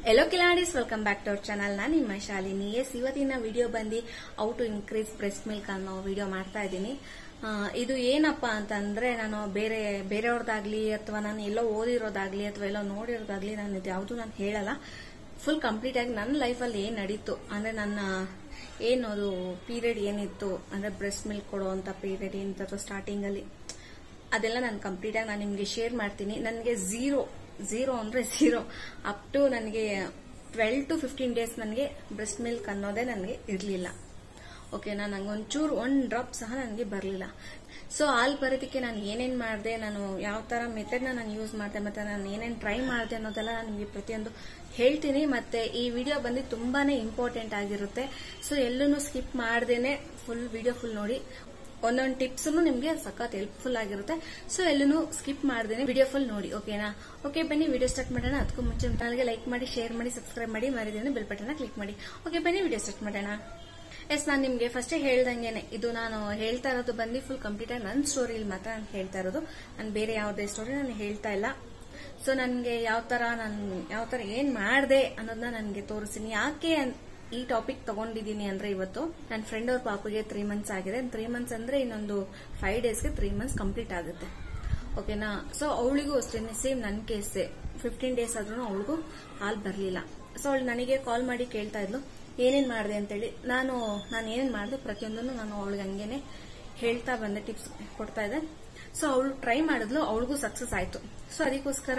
ಎಲ್ಲೋ ಕಿಲಾಡೀಸ್ welcome back to our channel ನಾನು ನಿಮ್ಮ ಶಾಲಿನಿ ಎಸ್ ಇವತ್ತಿನ ವಿಡಿಯೋ ಬಂದು how to increase breast milk ಅನ್ನೋ ವಿಡಿಯೋ ಮಾಡ್ತಾ ಇದ್ದೀನಿ ಆ, ಇದು ಏನಪ್ಪಾ ಅಂತಂದ್ರೆ ನಾನು ಬೇರೆ ಬೇರೆಯವ್ರದ್ದಾಗ್ಲಿ ಅಥವಾ ನಾನು ಎಲ್ಲೋ ಓದಿರೋದಾಗ್ಲಿ ಅಥವಾ ಎಲ್ಲೋ ನೋಡಿರೋದಾಗ್ಲಿ ನಾನು ಇದು ಯಾವುದು ನಾನು ಹೇಳಲ್ಲ ಫುಲ್ ಕಂಪ್ಲೀಟ್ ಆಗಿ ನನ್ನ ಲೈಫಲ್ಲಿ ಏನ್ ನಡೀತು ಅಂದ್ರೆ ನನ್ನ ಏನು ಅದು ಪೀರಿಯಡ್ ಏನಿತ್ತು ಅಂದ್ರೆ ಬ್ರೆಸ್ಟ್ ಮಿಲ್ಕ್ ಕೊಡುವಂತ ಪೀರಿಯಡ್ ಏನಿತ್ತು ಅಥವಾ ಸ್ಟಾರ್ಟಿಂಗ್ ಅಲ್ಲಿ ಅದೆಲ್ಲ ನಾನು ಕಂಪ್ಲೀಟ್ ಆಗಿ ನಾನು ನಿಮಗೆ ಶೇರ್ ಮಾಡ್ತೀನಿ ನನಗೆ ಝೀರೋ ಝೀರೋ ಅಂದ್ರೆ ಝೀರೋ ಅಪ್ ಟು ನನಗೆ ಟ್ವೆಲ್ ಟು ಫಿಫ್ಟೀನ್ ಡೇಸ್ ನನಗೆ ಬ್ರೆಸ್ಟ್ ಮಿಲ್ಕ್ ಅನ್ನೋದೇ ನನಗೆ ಇರಲಿಲ್ಲ ಓಕೆನಾ ನಂಗೆ ಒಂಚೂರು ಒನ್ ಡ್ರಾಪ್ ಸಹ ನನಗೆ ಬರಲಿಲ್ಲ ಸೊ ಹಾಲು ಬರೋದಕ್ಕೆ ನಾನು ಏನೇನು ಮಾಡಿದೆ ನಾನು ಯಾವ ಥರ ಮೆಥಡ್ನ ನಾನು ಯೂಸ್ ಮಾಡಿದೆ ಮತ್ತೆ ನಾನು ಏನೇನು ಟ್ರೈ ಮಾಡಿದೆ ಅನ್ನೋದೆಲ್ಲ ನಾನು ನಿಮಗೆ ಪ್ರತಿಯೊಂದು ಹೇಳ್ತೀನಿ ಮತ್ತೆ ಈ ವಿಡಿಯೋ ಬಂದು ತುಂಬಾನೇ ಇಂಪಾರ್ಟೆಂಟ್ ಆಗಿರುತ್ತೆ ಸೊ ಎಲ್ಲೂ ಸ್ಕಿಪ್ ಮಾಡ್ದೇನೆ ಫುಲ್ ವಿಡಿಯೋ ಫುಲ್ ನೋಡಿ ಒಂದೊಂದು ಟಿಪ್ಸ್ ನಿಮಗೆ ಸಖತ್ ಹೆಲ್ಪ್ಫುಲ್ ಆಗಿರುತ್ತೆ ಸೊ ಎಲ್ಲೂ ಸ್ಕಿಪ್ ಮಾಡ್ದೇನೆ ವಿಡಿಯೋ ಫುಲ್ ನೋಡಿ ಓಕೆನಾ ಓಕೆ ಬನ್ನಿ ವಿಡಿಯೋ ಸ್ಟಾರ್ಟ್ ಮಾಡೋಣ ಅದಕ್ಕೂ ಮುಂಚೆ ಚಾನಲ್ಗೆ ಲೈಕ್ ಮಾಡಿ ಶೇರ್ ಮಾಡಿ ಸಬ್ಸ್ಕ್ರೈಬ್ ಮಾಡಿ ಮರಿದೇನೆ ಬೆಲ್ ಬಟನ್ ಕ್ಲಿಕ್ ಮಾಡಿ ಓಕೆ ಬನ್ನಿ ವಿಡಿಯೋ ಸ್ಟಾರ್ಟ್ ಮಾಡೋಣ ಎಸ್ ನಾನು ನಿಮಗೆ ಫಸ್ಟೇ ಹೇಳ್ದಂಗೆನೆ ಇದು ನಾನು ಹೇಳ್ತಾ ಇರೋದು ಬಂದು ಫುಲ್ ಕಂಪ್ಲೀಟ್ ಆಗಿ ನನ್ನ ಸ್ಟೋರಿಲಿ ಮಾತ್ರ ನಾನು ಹೇಳ್ತಾ ಇರೋದು ನಾನು ಬೇರೆ ಯಾವುದೇ ಸ್ಟೋರಿ ನಾನು ಹೇಳ್ತಾ ಇಲ್ಲ ಸೊ ನನಗೆ ಯಾವ ತರ ನಾನು ಯಾವ ತರ ಏನ್ ಮಾಡಿದೆ ಅನ್ನೋದನ್ನ ನನಗೆ ತೋರಿಸ್ತೀನಿ ಯಾಕೆ ಅನ್- ಈ ಟಾಪಿಕ್ ತಗೊಂಡಿದ್ದೀನಿ ಅಂದ್ರೆ ಇವತ್ತು ನನ್ನ ಫ್ರೆಂಡ್ ಅವ್ರ ಪಾಪುಗೆ ತ್ರೀ ಮಂತ್ಸ್ ಆಗಿದೆ ತ್ರೀ ಮಂತ್ಸ್ ಅಂದ್ರೆ ಇನ್ನೊಂದು ಫೈವ್ ಡೇಸ್ಗೆ ತ್ರೀ ಮಂತ್ಸ್ ಕಂಪ್ಲೀಟ್ ಆಗುತ್ತೆ ಓಕೆನಾ ಸೊ ಅವಳಿಗೂ ಅಷ್ಟೇ ಸೇಮ್ ನನ್ನ ಕೇಸೇ ಫಿಫ್ಟೀನ್ ಡೇಸ್ ಆದ್ರೂ ಅವಳಿಗೂ ಹಾಲು ಬರಲಿಲ್ಲ ಸೊ ಅವಳು ನನಗೆ ಕಾಲ್ ಮಾಡಿ ಕೇಳ್ತಾ ಇದ್ಲು ಏನೇನ್ ಮಾಡಿದೆ ಅಂತೇಳಿ ನಾನು ನಾನು ಏನೇನ್ ಮಾಡಿದೆ ಪ್ರತಿಯೊಂದನ್ನು ನಾನು ಅವಳಿಗೆ ಹಂಗೇನೆ ಹೇಳ್ತಾ ಬಂದೆ ಟಿಪ್ಸ್ ಕೊಡ್ತಾ ಇದ್ದೆ ಸೊ ಅವಳು ಟ್ರೈ ಮಾಡಿದ್ಲು ಅವಳಿಗೂ ಸಕ್ಸಸ್ ಆಯ್ತು ಸೊ ಅದಕ್ಕೋಸ್ಕರ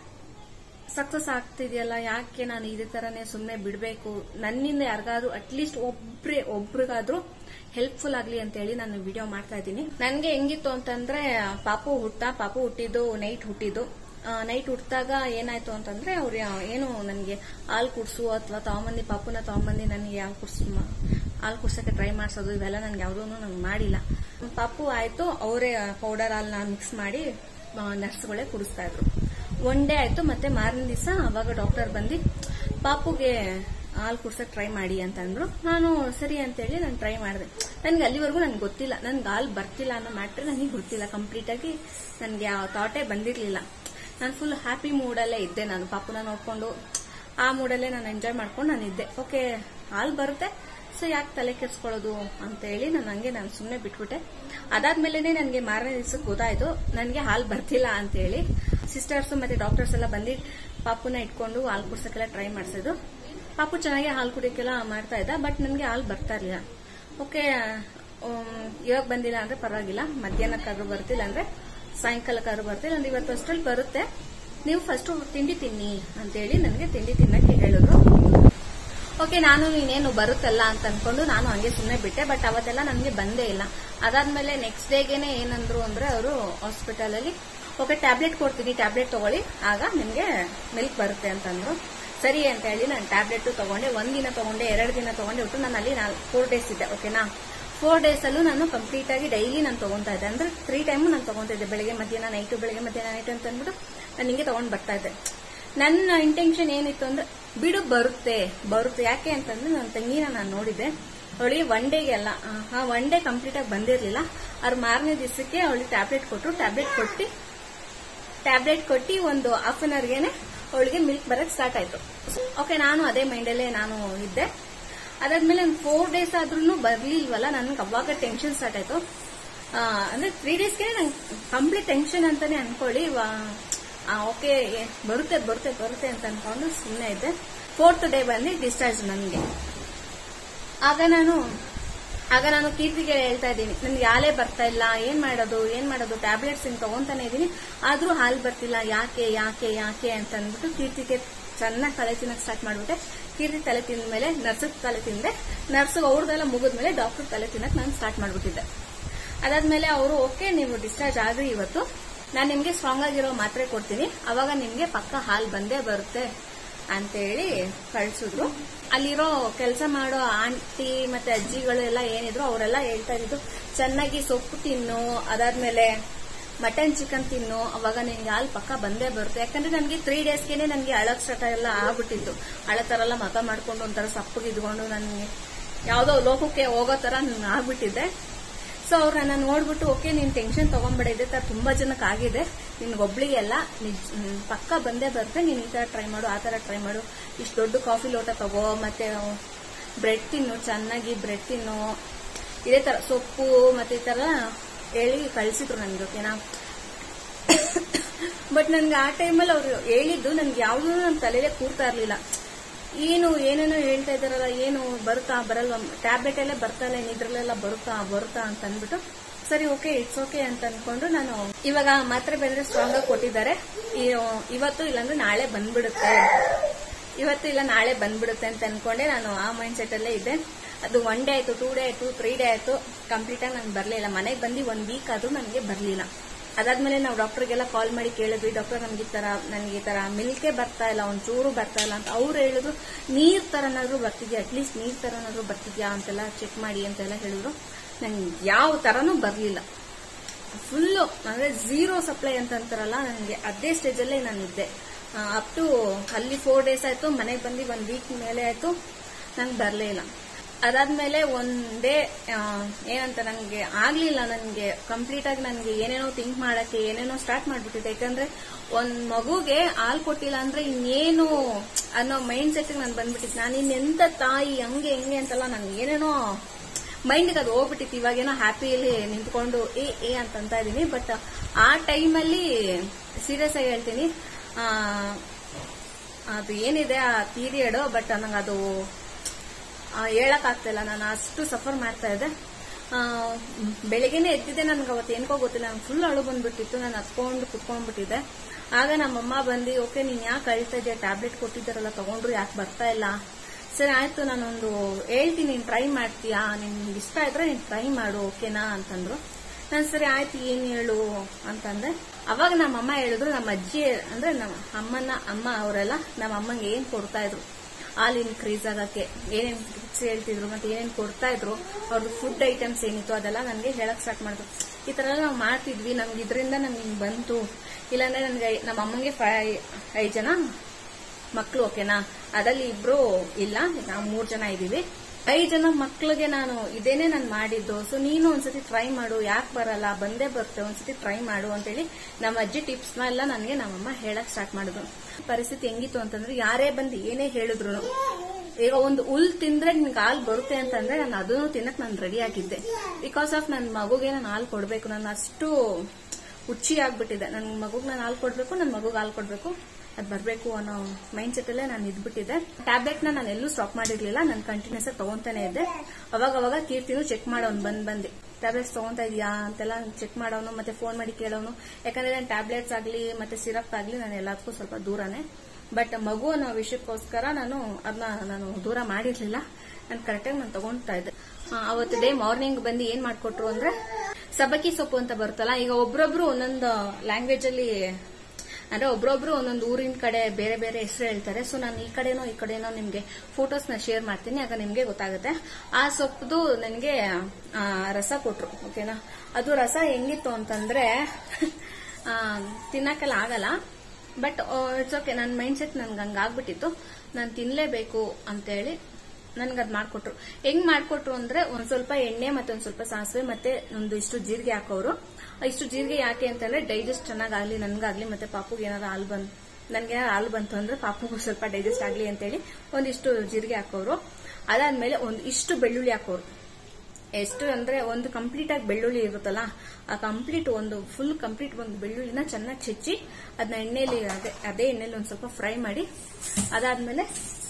ಸಕ್ಸಸ್ ಆಗ್ತಿದೆಯಲ್ಲ ಯಾಕೆ ನಾನು ಇದೇ ತರನೇ ಸುಮ್ಮನೆ ಬಿಡಬೇಕು ನನ್ನಿಂದ ಯಾರಿಗಾದ್ರೂ ಅಟ್ಲೀಸ್ಟ್ ಒಬ್ರೇ ಒಬ್ರಿಗಾದ್ರೂ ಹೆಲ್ಪ್ಫುಲ್ ಆಗ್ಲಿ ಅಂತ ಹೇಳಿ ನಾನು ವಿಡಿಯೋ ಮಾಡ್ತಾ ಇದ್ದೀನಿ ನನ್ಗೆ ಹೆಂಗಿತ್ತು ಅಂತಂದ್ರೆ ಪಾಪು ಹುಟ್ಟ ಪಾಪು ಹುಟ್ಟಿದ್ದು ನೈಟ್ ಹುಟ್ಟಿದ್ದು ನೈಟ್ ಹುಟ್ಟಿದಾಗ ಏನಾಯ್ತು ಅಂತಂದ್ರೆ ಅವ್ರು ಏನು ನನಗೆ ಹಾಲು ಕುಡ್ಸು ಅಥವಾ ತಗೊಂಬಂದಿ ಪಾಪುನ ತಗೊಂಬಂದಿ ನನಗೆ ಹಾಲು ಕುಡ್ಸು ಹಾಲು ಕುಡ್ಸಕ್ಕೆ ಟ್ರೈ ಮಾಡ್ಸೋದು ಇವೆಲ್ಲ ನನ್ಗೆ ಯಾವುದೂ ನಂಗೆ ಮಾಡಿಲ್ಲ ಪಾಪು ಆಯ್ತು ಅವರೇ ಪೌಡರ್ ಹಾಲ್ನ ಮಿಕ್ಸ್ ಮಾಡಿ ನರ್ಸ್ಗಳೇ ಕುಡಿಸ್ತಾ ಇದ್ರು ಒನ್ ಡೇ ಆಯ್ತು ಮತ್ತೆ ಮಾರನೇ ದಿವಸ ಅವಾಗ ಡಾಕ್ಟರ್ ಬಂದು ಪಾಪುಗೆ ಹಾಲು ಕುಡ್ಸಕ್ ಟ್ರೈ ಮಾಡಿ ಅಂತಂದ್ರು ನಾನು ಸರಿ ಅಂತೇಳಿ ನಾನು ಟ್ರೈ ಮಾಡಿದೆ ನನ್ಗೆ ಅಲ್ಲಿವರೆಗೂ ನನ್ಗೆ ಗೊತ್ತಿಲ್ಲ ನನ್ಗೆ ಹಾಲು ಬರ್ತಿಲ್ಲ ಅನ್ನೋ ಮ್ಯಾಟ್ರ್ ನನಗೆ ಗೊತ್ತಿಲ್ಲ ಕಂಪ್ಲೀಟ್ ಆಗಿ ನನ್ಗೆ ಯಾವ ಥಾಟೇ ಬಂದಿರ್ಲಿಲ್ಲ ನಾನು ಫುಲ್ ಹ್ಯಾಪಿ ಮೂಡಲ್ಲೇ ಇದ್ದೆ ನಾನು ಪಾಪುನ ನೋಡ್ಕೊಂಡು ಆ ಮೂಡಲ್ಲೇ ನಾನು ಎಂಜಾಯ್ ಮಾಡ್ಕೊಂಡು ನಾನು ಇದ್ದೆ ಓಕೆ ಹಾಲು ಬರುತ್ತೆ ಸೊ ಯಾಕೆ ತಲೆ ಕೆಡ್ಸ್ಕೊಳ್ಳೋದು ಅಂತ ಹೇಳಿ ನಾನು ಹಂಗೆ ನಾನು ಸುಮ್ಮನೆ ಬಿಟ್ಬಿಟ್ಟೆ ಅದಾದ್ಮೇಲೆ ನನಗೆ ಮಾರನೇ ದಿವಸಕ್ಕೆ ಗೊತ್ತಾಯ್ತು ನನಗೆ ಹಾಲು ಬರ್ತಿಲ್ಲ ಅಂತ ಹೇಳಿ ಸಿಸ್ಟರ್ಸ್ ಮತ್ತೆ ಡಾಕ್ಟರ್ಸ್ ಎಲ್ಲ ಬಂದು ಪಾಪುನ ಇಟ್ಕೊಂಡು ಹಾಲು ಕುಡ್ಸಕ್ಕೆಲ್ಲ ಟ್ರೈ ಮಾಡಿಸಿದ್ರು ಪಾಪು ಚೆನ್ನಾಗಿ ಹಾಲು ಕುಡಿಯೋಕ್ಕೆಲ್ಲ ಮಾಡ್ತಾ ಇದ್ದ ಬಟ್ ನನಗೆ ಹಾಲು ಬರ್ತಾ ಇರಲಿಲ್ಲ ಓಕೆ ಇವಾಗ ಬಂದಿಲ್ಲ ಅಂದ್ರೆ ಪರವಾಗಿಲ್ಲ ಮಧ್ಯಾಹ್ನಕ್ಕಾದ್ರೂ ಬರ್ತಿಲ್ಲ ಅಂದ್ರೆ ಸಾಯಂಕಾಲಕ್ಕಾದ್ರೂ ಬರ್ತಿಲ್ಲ ಅಂದ್ರೆ ಇವತ್ತು ಅಷ್ಟರಲ್ಲಿ ಬರುತ್ತೆ ನೀವು ಫಸ್ಟ್ ತಿಂಡಿ ತಿನ್ನಿ ಅಂತೇಳಿ ನನಗೆ ತಿಂಡಿ ತಿನ್ನಕ್ಕೆ ಹೇಳಿದ್ರು ಓಕೆ ನಾನು ನೀನೇನು ಬರುತ್ತಲ್ಲ ಅಂತ ಅನ್ಕೊಂಡು ನಾನು ಹಂಗೆ ಸುಮ್ಮನೆ ಬಿಟ್ಟೆ ಬಟ್ ಅವತ್ತೆಲ್ಲ ನನಗೆ ಬಂದೇ ಇಲ್ಲ ಅದಾದ್ಮೇಲೆ ನೆಕ್ಸ್ಟ್ ಡೇಗೆನೆ ಏನಂದ್ರು ಅಂದ್ರೆ ಅವರು ಹಾಸ್ಪಿಟಲ್ ಅಲ್ಲಿ ಓಕೆ ಟ್ಯಾಬ್ಲೆಟ್ ಕೊಡ್ತೀನಿ ಟ್ಯಾಬ್ಲೆಟ್ ತಗೊಳ್ಳಿ ಆಗ ನಿಮ್ಗೆ ಮಿಲ್ಕ್ ಬರುತ್ತೆ ಅಂತಂದ್ರು ಸರಿ ಅಂತ ಹೇಳಿ ನಾನು ಟ್ಯಾಬ್ಲೆಟ್ ತಗೊಂಡೆ ಒಂದಿನ ತಗೊಂಡೆ ಎರಡು ದಿನ ತಗೊಂಡೆ ಒಟ್ಟು ನಾನು ಅಲ್ಲಿ ಫೋರ್ ಡೇಸ್ ಇದ್ದೆ ಓಕೆನಾ ಫೋರ್ ಡೇಸ್ ಅಲ್ಲೂ ನಾನು ಕಂಪ್ಲೀಟ್ ಆಗಿ ಡೈಲಿ ನಾನು ತಗೊಂತಾ ಇದ್ದೆ ಅಂದ್ರೆ ತ್ರೀ ಟೈಮು ನಾನು ತಗೊಂತಾ ಇದ್ದೆ ಬೆಳಗ್ಗೆ ಮಧ್ಯಾಹ್ನ ನೈಟು ಬೆಳಗ್ಗೆ ಮಧ್ಯಾಹ್ನ ನೈಟ್ ಅಂತ ಅಂದ್ಬಿಟ್ಟು ನಾನು ಹಿಂಗೆ ತಗೊಂಡ್ ಬರ್ತಾ ಇದ್ದೆ ನನ್ನ ಇಂಟೆನ್ಷನ್ ಏನಿತ್ತು ಅಂದ್ರೆ ಬಿಡು ಬರುತ್ತೆ ಬರುತ್ತೆ ಯಾಕೆ ಅಂತಂದ್ರೆ ನನ್ನ ತಂಗಿನ ನಾನು ನೋಡಿದ್ದೆ ಅವಳಿಗೆ ಒನ್ ಡೇಗೆ ಅಲ್ಲ ಆ ಒನ್ ಡೇ ಕಂಪ್ಲೀಟ್ ಆಗಿ ಬಂದಿರಲಿಲ್ಲ ಅವ್ರ ಮಾರನೇ ದಿವಸಕ್ಕೆ ಅವಳಿಗೆ ಟ್ಯಾಬ್ಲೆಟ್ ಕೊಟ್ಟರು ಟ್ಯಾಬ್ಲೆಟ್ ಕೊಟ್ಟು ಟ್ಯಾಬ್ಲೆಟ್ ಕೊಟ್ಟು ಒಂದು ಹಾಫ್ ಅನ್ ಅವರ್ಗೆನೆ ಅವಳಿಗೆ ಮಿಲ್ಕ್ ಬರಕ್ ಸ್ಟಾರ್ಟ್ ಆಯ್ತು ಓಕೆ ನಾನು ಅದೇ ಮೈಂಡಲ್ಲೇ ನಾನು ಇದ್ದೆ ಅದಾದ್ಮೇಲೆ ಒಂದು ಫೋರ್ ಡೇಸ್ ಆದ್ರೂ ಬರ್ಲಿಲ್ವಲ್ಲ ನನ್ಗೆ ಅವಾಗ ಟೆನ್ಷನ್ ಸ್ಟಾರ್ಟ್ ಆಯ್ತು ಆ, ಅಂದ್ರೆ ತ್ರೀ ಡೇಸ್ಗೆ ನಂಗೆ ಕಂಪ್ಲೀಟ್ ಟೆನ್ಷನ್ ಅಂತಾನೆ ಅನ್ಕೊಳ್ಳಿ ಓಕೆ ಬರುತ್ತೆ ಬರುತ್ತೆ ಬರುತ್ತೆ ಅಂತ ಅನ್ಕೊಂಡು ಸುಮ್ಮನೆ ಇದ್ದೆ ಫೋರ್ತ್ ಡೇ ಬಂದು ಡಿಸ್ಚಾರ್ಜ್ ನನಗೆ ಆಗ ನಾನು ಆಗ ನಾನು ಕೀರ್ತಿಗೆ ಹೇಳ್ತಾ ಇದ್ದೀನಿ ನನ್ಗೆ ಹಾಲೇ ಬರ್ತಾ ಇಲ್ಲ ಏನ್ ಮಾಡೋದು ಏನ್ ಮಾಡೋದು ಟ್ಯಾಬ್ಲೆಟ್ಸ್ ಹಿಂಗ್ ತಗೊಂತಾನೆ ಇದೀನಿ ಆದ್ರೂ ಹಾಲು ಬರ್ತಿಲ್ಲ ಯಾಕೆ ಯಾಕೆ ಯಾಕೆ ಅಂತ ಅಂದ್ಬಿಟ್ಟು ಕೀರ್ತಿಗೆ ಚೆನ್ನಾಗಿ ತಲೆ ತಿನ್ನಕ್ ಸ್ಟಾರ್ಟ್ ಮಾಡ್ಬಿಟ್ಟೆ ಕೀರ್ತಿ ತಲೆ ತಿಂದ ಮೇಲೆ ನರ್ಸಗ್ ತಲೆ ತಿಂದೆ ನರ್ಸ್ ಅವ್ರದೆಲ್ಲ ಮುಗಿದ್ಮೇಲೆ ಡಾಕ್ಟರ್ ತಲೆ ತಿನ್ನಕ್ ನಾನು ಸ್ಟಾರ್ಟ್ ಮಾಡ್ಬಿಟ್ಟಿದ್ದೆ ಅದಾದ್ಮೇಲೆ ಅವರು ಓಕೆ ನೀವು ಡಿಸ್ಚಾರ್ಜ್ ಆಗ್ರಿ ಇವತ್ತು ನಾನು ನಿಮ್ಗೆ ಸ್ಟ್ರಾಂಗ್ ಆಗಿರೋ ಮಾತ್ರೆ ಕೊಡ್ತೀನಿ ಅವಾಗ ನಿಮ್ಗೆ ಪಕ್ಕ ಹಾಲು ಬಂದೇ ಬರುತ್ತೆ ಅಂತೇಳಿ ಕಳ್ಸಿದ್ರು ಅಲ್ಲಿರೋ ಕೆಲಸ ಮಾಡೋ ಆಂಟಿ ಮತ್ತೆ ಅಜ್ಜಿಗಳು ಎಲ್ಲ ಏನಿದ್ರು ಅವರೆಲ್ಲ ಹೇಳ್ತಾ ಇದ್ದು ಚೆನ್ನಾಗಿ ಸೊಪ್ಪು ತಿನ್ನು ಅದಾದ್ಮೇಲೆ ಮಟನ್ ಚಿಕನ್ ತಿನ್ನು ಅವಾಗ ನಿನ್ಗೆ ಹಾಲು ಪಕ್ಕ ಬಂದೇ ಬರುತ್ತೆ ಯಾಕಂದ್ರೆ ನನಗೆ ತ್ರೀ ಡೇಸ್ಗೆನೆ ನನಗೆ ಅಳಕ್ ಸ್ಟಾರ್ಟ್ ಎಲ್ಲ ಆಗ್ಬಿಟ್ಟಿತ್ತು ಅಳೆ ತರ ಎಲ್ಲ ಮತ ಮಾಡ್ಕೊಂಡು ಒಂಥರ ಸಪ್ಪಗೆ ಇದ್ಕೊಂಡು ನನಗೆ ಯಾವ್ದೋ ಲೋಕಕ್ಕೆ ಹೋಗೋ ತರ ನಾನು ಆಗ್ಬಿಟ್ಟಿದ್ದೆ ಸೊ ಸೊ ಅವ್ರು ನನ್ನ ನೋಡ್ಬಿಟ್ಟು ಓಕೆ ನೀನ್ ಟೆನ್ಷನ್ ತಗೊಂಡ್ಬೇಡ ಇದೆ ತರ ತುಂಬಾ ಜನಕ್ಕೆ ಆಗಿದೆ ನಿನ್ಗೊಬ್ಳಿಗೆ ಅಲ್ಲ ನಿಜ ಹ್ಮ್, ಪಕ್ಕ ಬಂದೇ ಬರುತ್ತೆ ನೀನ್ ಈ ತರ ಟ್ರೈ ಮಾಡು ಆ ತರ ಟ್ರೈ ಮಾಡು ಇಷ್ಟು ದೊಡ್ಡ ಕಾಫಿ ಲೋಟ ತಗೋ ಮತ್ತೆ ಬ್ರೆಡ್ ತಿನ್ನು ಚೆನ್ನಾಗಿ ಬ್ರೆಡ್ ತಿನ್ನು ಇದೇ ತರ ಸೊಪ್ಪು ಮತ್ತೆ ಈ ತರ ಹೇಳಿ ಕಳ್ಸಿದ್ರು ನನ್ಗೆ ಓಕೆನಾ ಬಟ್ ನನ್ಗೆ ಆ ಟೈಮಲ್ಲಿ ಅವ್ರು ಹೇಳಿದ್ದು ನನ್ಗೆ ಯಾವ್ದು ನನ್ನ ತಲೆಗೆ ಕೂರ್ತಾ ಇರ್ಲಿಲ್ಲ ಏನು ಏನೇನೋ ಹೇಳ್ತಾ ಇದಾರಲ್ಲ ಏನು ಬರುತ್ತಾ ಬರಲ್ವಾ ಟ್ಯಾಬ್ಲೆಟ್ ಎಲ್ಲ ಬರ್ತಾ ಇಲ್ಲ ಇದ್ರಲ್ಲೆಲ್ಲ ಬರುತ್ತಾ ಬರುತ್ತಾ ಅಂತ ಅಂದ್ಬಿಟ್ಟು ಸರಿ ಓಕೆ ಇಟ್ಸ್ ಓಕೆ ಅಂತ ಅನ್ಕೊಂಡು ನಾನು ಇವಾಗ ಮಾತ್ರೆ ಬೇರೆ ಸ್ಟ್ರಾಂಗ್ ಆಗಿ ಕೊಟ್ಟಿದ್ದಾರೆ ಈ- ಇವತ್ತು ಇಲ್ಲಾಂದ್ರೆ ನಾಳೆ ಬಂದ್ಬಿಡುತ್ತೆ ಇವತ್ತು ಇಲ್ಲ ನಾಳೆ ಬಂದ್ಬಿಡುತ್ತೆ ಅಂತ ಅನ್ಕೊಂಡೆ ನಾನು ಆ ಮೈಂಡ್ ಸೆಟ್ ಅಲ್ಲೇ ಇದ್ದೆ ಅದು ಒನ್ ಡೇ ಆಯ್ತು ಟೂ ಡೇ ಆಯ್ತು ತ್ರೀ ಡೇ ಆಯ್ತು ಕಂಪ್ಲೀಟ್ ಆಗಿ ನಂಗೆ ಬರ್ಲಿಲ್ಲ ಮನೆಗೆ ಬಂದು ಒನ್ ವೀಕ್ ಆದ್ರೂ ನನಗೆ ಬರ್ಲಿಲ್ಲ ಅದಾದ್ಮೇಲೆ ನಾವು ಡಾಕ್ಟರ್ಗೆಲ್ಲ ಕಾಲ್ ಮಾಡಿ ಕೇಳಿದ್ವಿ ಡಾಕ್ಟರ್ ನಮ್ಗೆ ಈ ತರ ನನಗೆ ಈ ತರ ಮಿಲ್ಕೆ ಬರ್ತಾ ಇಲ್ಲ ಒಂಚೂರು ಬರ್ತಾ ಇಲ್ಲ ಅಂತ ಅವ್ರು ಹೇಳಿದ್ರು ನೀರ್ ತರನಾದ್ರೂ ಬರ್ತಿದ್ಯಾ ಅಟ್ಲೀಸ್ಟ್ ನೀರ್ ತರನಾದ್ರೂ ಬರ್ತಿದ್ಯಾ ಅಂತೆಲ್ಲ ಚೆಕ್ ಮಾಡಿ ಅಂತೆಲ್ಲ ಹೇಳಿದ್ರು ನಂಗೆ ಯಾವ ತರನೂ ಬರ್ಲಿಲ್ಲ ಫುಲ್ಲು ಅಂದ್ರೆ ಝೀರೋ ಸಪ್ಲೈ ಅಂತ ಅಂತಾರಲ್ಲ ನನಗೆ ಅದೇ ಸ್ಟೇಜಲ್ಲೇ ನಾನಿದ್ದೆ ಅಪ್ ಟು ಅಲ್ಲಿ ಫೋರ್ ಡೇಸ್ ಆಯ್ತು ಮನೆಗೆ ಬಂದು ಒಂದ್ ವೀಕ್ ಮೇಲೆ ಆಯ್ತು ನಂಗೆ ಬರಲೇ ಇಲ್ಲ ಅದಾದ್ಮೇಲೆ ಒನ್ ಡೇ ಏನಂತ ನನಗೆ ಆಗ್ಲಿಲ್ಲ ನನಗೆ ಕಂಪ್ಲೀಟ್ ಆಗಿ ನನಗೆ ಏನೇನೋ ಥಿಂಕ್ ಮಾಡಕ್ಕೆ ಏನೇನೋ ಸ್ಟಾರ್ಟ್ ಮಾಡ್ಬಿಟ್ಟಿದೆ ಯಾಕಂದ್ರೆ ಒಂದ್ ಮಗುಗೆ ಹಾಲ್ ಕೊಟ್ಟಿಲ್ಲ ಅಂದ್ರೆ ಇನ್ನೇನು ಅನ್ನೋ ಮೈಂಡ್ ಸೆಟ್ ನಾನು ಬಂದ್ಬಿಟ್ಟಿತ್ತು ನಾನು ಇನ್ನೆಂತ ತಾಯಿ ಹಂಗೆ ಹೆಂಗೆ ಅಂತೆಲ್ಲ ನನ್ಗೆ ಏನೇನೋ ಮೈಂಡ್ಗೆ ಅದು ಹೋಗ್ಬಿಟ್ಟಿತ್ತು ಇವಾಗೇನೋ ಹ್ಯಾಪಿಯಲ್ಲಿ ನಿಂತ್ಕೊಂಡು ಏ ಏ ಅಂತ ಇದೀನಿ ಬಟ್ ಆ ಟೈಮಲ್ಲಿ ಸೀರಿಯಸ್ ಆಗಿ ಹೇಳ್ತೀನಿ ಆ, ಅದು ಏನಿದೆ ಆ ಪೀರಿಯಡ್ ಬಟ್ ನಂಗೆ ಅದು ಹೇಳಕ್ ಆಗ್ತಿಲ್ಲ ನಾನು ಅಷ್ಟು ಸಫರ್ ಮಾಡ್ತಾ ಇದ್ದೆ ಆ, ಬೆಳಿಗ್ಗೆನೆ ಎದ್ದಿದ್ದೆ ನನ್ಗೆ ಅವತ್ತು ಏನ್ಕೋ ಗೊತ್ತಿಲ್ಲ ನಂಗೆ ಫುಲ್ ಅಳು ಬಂದ್ಬಿಟ್ಟಿತ್ತು ನಾನು ಹತ್ಕೊಂಡು ಕುತ್ಕೊಂಡ್ಬಿಟ್ಟಿದ್ದೆ ಆಗ ನಮ್ಮಮ್ಮ ಬಂದು ಓಕೆ ನೀನ್ ಯಾಕೆ ಅಳ್ತಾ ಇದೆಯಾ ಟ್ಯಾಬ್ಲೆಟ್ ಕೊಟ್ಟಿದ್ದಾರಲ್ಲ ತಗೊಂಡ್ರು ಯಾಕೆ ಬರ್ತಾ ಇಲ್ಲ ಸರಿ ಆಯ್ತು ನಾನೊಂದು ಹೇಳ್ತೀನಿ ನೀನ್ ಟ್ರೈ ಮಾಡ್ತೀಯಾ ನಿನ್ಗೆ ಇಷ್ಟ ಇದ್ರೆ ನೀನ್ ಟ್ರೈ ಮಾಡು ಓಕೆನಾ ಅಂತಂದ್ರು ನಾನು ಸರಿ ಆಯ್ತು ಏನ್ ಹೇಳು ಅಂತಂದೆ ಅವಾಗ ನಮ್ಮ ಅಮ್ಮ ಹೇಳಿದ್ರು ನಮ್ಮ ಅಜ್ಜಿ ಅಂದ್ರೆ ನಮ್ಮ ಅಮ್ಮನ ಅಮ್ಮ ಅವರೆಲ್ಲ ನಮ್ಮ ಅಮ್ಮಂಗೆ ಏನ್ ಕೊಡ್ತಾ ಇದ್ರು ಹಾಲು ಇನ್ಕ್ರೀಸ್ ಆಗಕ್ಕೆ ಏನೇನ್ ಟಿಪ್ಸ್ ಹೇಳ್ತಿದ್ರು ಮತ್ತೆ ಏನೇನ್ ಕೊಡ್ತಾ ಇದ್ರು ಅವ್ರದ್ದು ಫುಡ್ ಐಟಮ್ಸ್ ಏನಿತ್ತು ಅದೆಲ್ಲ ನನಗೆ ಹೇಳಕ್ ಸ್ಟಾರ್ಟ್ ಮಾಡಿದ್ರು ಈ ತರ ಎಲ್ಲ ನಾವು ಮಾಡ್ತಿದ್ವಿ ನಮ್ಗೆ ಇದರಿಂದ ನಮ್ಗೆ ಹಿಂಗ್ ಬಂತು ಇಲ್ಲಾಂದ್ರೆ ನನ್ಗೆ ನಮ್ಮ ಅಮ್ಮಂಗೆ ಫೈ ಐದು ಜನ ಮಕ್ಳು ಓಕೆನಾ ಅದ್ರಲ್ಲಿ ಇಬ್ರು ಇಲ್ಲ ನಾವು ಮೂರ್ ಜನ ಇದೀವಿ ಐದು ಜನ ಮಕ್ಳಿಗೆ ನಾನು ಇದೇನೆ ನಾನು ಮಾಡಿದ್ದು ಸೊ ನೀನು ಒಂದ್ಸತಿ ಟ್ರೈ ಮಾಡು ಯಾಕೆ ಬರಲ್ಲ ಬಂದೇ ಬರುತ್ತೆ ಒಂದ್ಸತಿ ಟ್ರೈ ಮಾಡು ಅಂತೇಳಿ ನಮ್ಮ ಅಜ್ಜಿ ಟಿಪ್ಸ್ ನ ಎಲ್ಲ ನನಗೆ ನಮ್ಮಮ್ಮ ಹೇಳಕ್ ಸ್ಟಾರ್ಟ್ ಮಾಡಿದ್ರು ಪರಿಸ್ಥಿತಿ ಹೆಂಗಿತ್ತು ಅಂತಂದ್ರೆ ಯಾರೇ ಬಂದು ಏನೇ ಹೇಳಿದ್ರು ಈಗ ಒಂದು ಹುಲ್ ತಿಂದ್ರೆ ನಿನ್ಗೆ ಹಾಲು ಬರುತ್ತೆ ಅಂತಂದ್ರೆ ನಾನು ಅದನ್ನು ತಿನ್ನಕ್ ನಾನು ರೆಡಿ ಆಗಿದ್ದೆ ಬಿಕಾಸ್ ಆಫ್ ನನ್ನ ಮಗುಗೆ ನಾನು ಹಾಲು ಕೊಡ್ಬೇಕು ನಾನು ಅಷ್ಟು ಹುಚ್ಚಿ ಆಗ್ಬಿಟ್ಟಿದೆ ನನ್ನ ಮಗುಗ್ ನಾನು ಹಾಲು ಕೊಡ್ಬೇಕು ನನ್ನ ಮಗುಗ್ ಹಾಲು ಕೊಡ್ಬೇಕು ಅದ್ ಬರ್ಬೇಕು ಅನ್ನೋ ಮೈಂಡ್ ಸೆಟ್ ಅಲ್ಲೇ ನಾನು ಇದ್ಬಿಟ್ಟಿದ್ದೆ ಟ್ಯಾಬ್ಲೆಟ್ ನ ನಾನು ಎಲ್ಲೂ ಸ್ಟಾಪ್ ಮಾಡಿರ್ಲಿಲ್ಲ ನಾನು ಕಂಟಿನ್ಯೂಸ್ ಆಗಿ ತಗೊಂತಾನೆ ಇದ್ದೆ ಅವಾಗ ಅವಾಗ ಕೀರ್ತಿನೂ ಚೆಕ್ ಮಾಡೋನು ಬಂದ್ ಬಂದು ಟ್ಯಾಬ್ಲೆಟ್ಸ್ ತಗೊಂತಾ ಇದೀಯಾ ಅಂತೆಲ್ಲ ಚೆಕ್ ಮಾಡೋನು ಮತ್ತೆ ಫೋನ್ ಮಾಡಿ ಕೇಳೋನು ಯಾಕಂದ್ರೆ ನಾನು ಟ್ಯಾಬ್ಲೆಟ್ಸ್ ಆಗ್ಲಿ ಮತ್ತೆ ಸಿರಪ್ ಆಗ್ಲಿ ನಾನು ಎಲ್ಲದಕ್ಕೂ ಸ್ವಲ್ಪ ದೂರನೇ ಬಟ್ ಮಗು ಅನ್ನೋ ವಿಷಯಕ್ಕೋಸ್ಕರ ನಾನು ಅದನ್ನ ನಾನು ದೂರ ಮಾಡಿರ್ಲಿಲ್ಲ ನಾನು ಕರೆಕ್ಟಾಗಿ ನಾನು ತಗೊಂತಾ ಇದ್ದೆ ಆ, ಅವತ್ತು ಡೇ ಮಾರ್ನಿಂಗ್ ಬಂದು ಏನ್ ಮಾಡ್ಕೊಟ್ರು ಅಂದ್ರೆ ಸಬಕಿ ಸೊಪ್ಪು ಅಂತ ಬರುತ್ತಲ್ಲ ಈಗ ಒಬ್ರೊಬ್ರು ಒಂದೊಂದು ಲ್ಯಾಂಗ್ವೇಜ್ ಅಲ್ಲಿ ಅಂದ್ರೆ ಒಬ್ರೊಬ್ರು ಒಂದೊಂದು ಊರಿನ ಕಡೆ ಬೇರೆ ಬೇರೆ ಹೆಸರು ಹೇಳ್ತಾರೆ ಸೊ ನಾನು ಈ ಕಡೆನೋ ಈ ಕಡೆನೋ ನಿಮ್ಗೆ ಫೋಟೋಸ್ ನ ಶೇರ್ ಮಾಡ್ತೀನಿ ಆಗ ನಿಮ್ಗೆ ಗೊತ್ತಾಗುತ್ತೆ ಆ ಸೊಪ್ಪುದು ನನಗೆ ಆ, ರಸ ಕೊಟ್ರು ಓಕೆನಾ ಅದು ರಸ ಹೆಂಗಿತ್ತು ಅಂತಂದ್ರೆ ಆ, ತಿನ್ನಕ್ಕೆಲ್ಲ ಆಗಲ್ಲ ಬಟ್ ಇಟ್ಸ್ ಓಕೆ ನನ್ನ ಮೈಂಡ್ ಸೆಟ್ ನನ್ಗೆ ಹಂಗಾಗ್ಬಿಟ್ಟಿತ್ತು ನಾನು ತಿನ್ಲೇಬೇಕು ಅಂತೇಳಿ ನನ್ಗೆ ಅದ್ ಮಾಡ್ಕೊಟ್ರು ಹೆಂಗ್ ಮಾಡ್ಕೊಟ್ರು ಅಂದ್ರೆ ಒಂದ್ ಸ್ವಲ್ಪ ಎಣ್ಣೆ ಮತ್ತೆ ಒಂದ್ ಸ್ವಲ್ಪ ಸಾಸಿವೆ ಮತ್ತೆ ಒಂದು ಇಷ್ಟು ಜೀರಿಗೆ ಹಾಕೋರು ಇಷ್ಟು ಜೀರಿಗೆ ಯಾಕೆ ಅಂತಂದ್ರೆ ಡೈಜೆಸ್ಟ್ ಚೆನ್ನಾಗಾಗ್ಲಿ ನನ್ಗಾಗ್ಲಿ ಮತ್ತೆ ಪಾಪುಗೆ ಏನಾದ್ರು ಹಾಲು ಬಂದ್ ನನ್ಗೆ ಹಾಲು ಬಂತು ಅಂದ್ರೆ ಪಾಪುಗೂ ಸ್ವಲ್ಪ ಡೈಜೆಸ್ಟ್ ಆಗ್ಲಿ ಅಂತೇಳಿ ಒಂದಿಷ್ಟು ಜೀರಿಗೆ ಹಾಕೋರು ಅದಾದ್ಮೇಲೆ ಒಂದ್ ಇಷ್ಟು ಬೆಳ್ಳುಳ್ಳಿ ಹಾಕೋರು ಎಷ್ಟು ಅಂದ್ರೆ ಒಂದು ಕಂಪ್ಲೀಟ್ ಆಗಿ ಬೆಳ್ಳುಳ್ಳಿ ಇರುತ್ತಲ್ಲ ಆ ಕಂಪ್ಲೀಟ್ ಒಂದು ಫುಲ್ ಕಂಪ್ಲೀಟ್ ಒಂದು ಬೆಳ್ಳುಳ್ಳಿನ ಚೆನ್ನಾಗಿ ಚೆಚ್ಚಿ ಅದನ್ನ ಎಣ್ಣೆಲಿ ಅದೇ ಅದೇ ಎಣ್ಣೆಲಿ ಒಂದ್ ಸ್ವಲ್ಪ ಫ್ರೈ ಮಾಡಿ ಅದಾದ್ಮೇಲೆ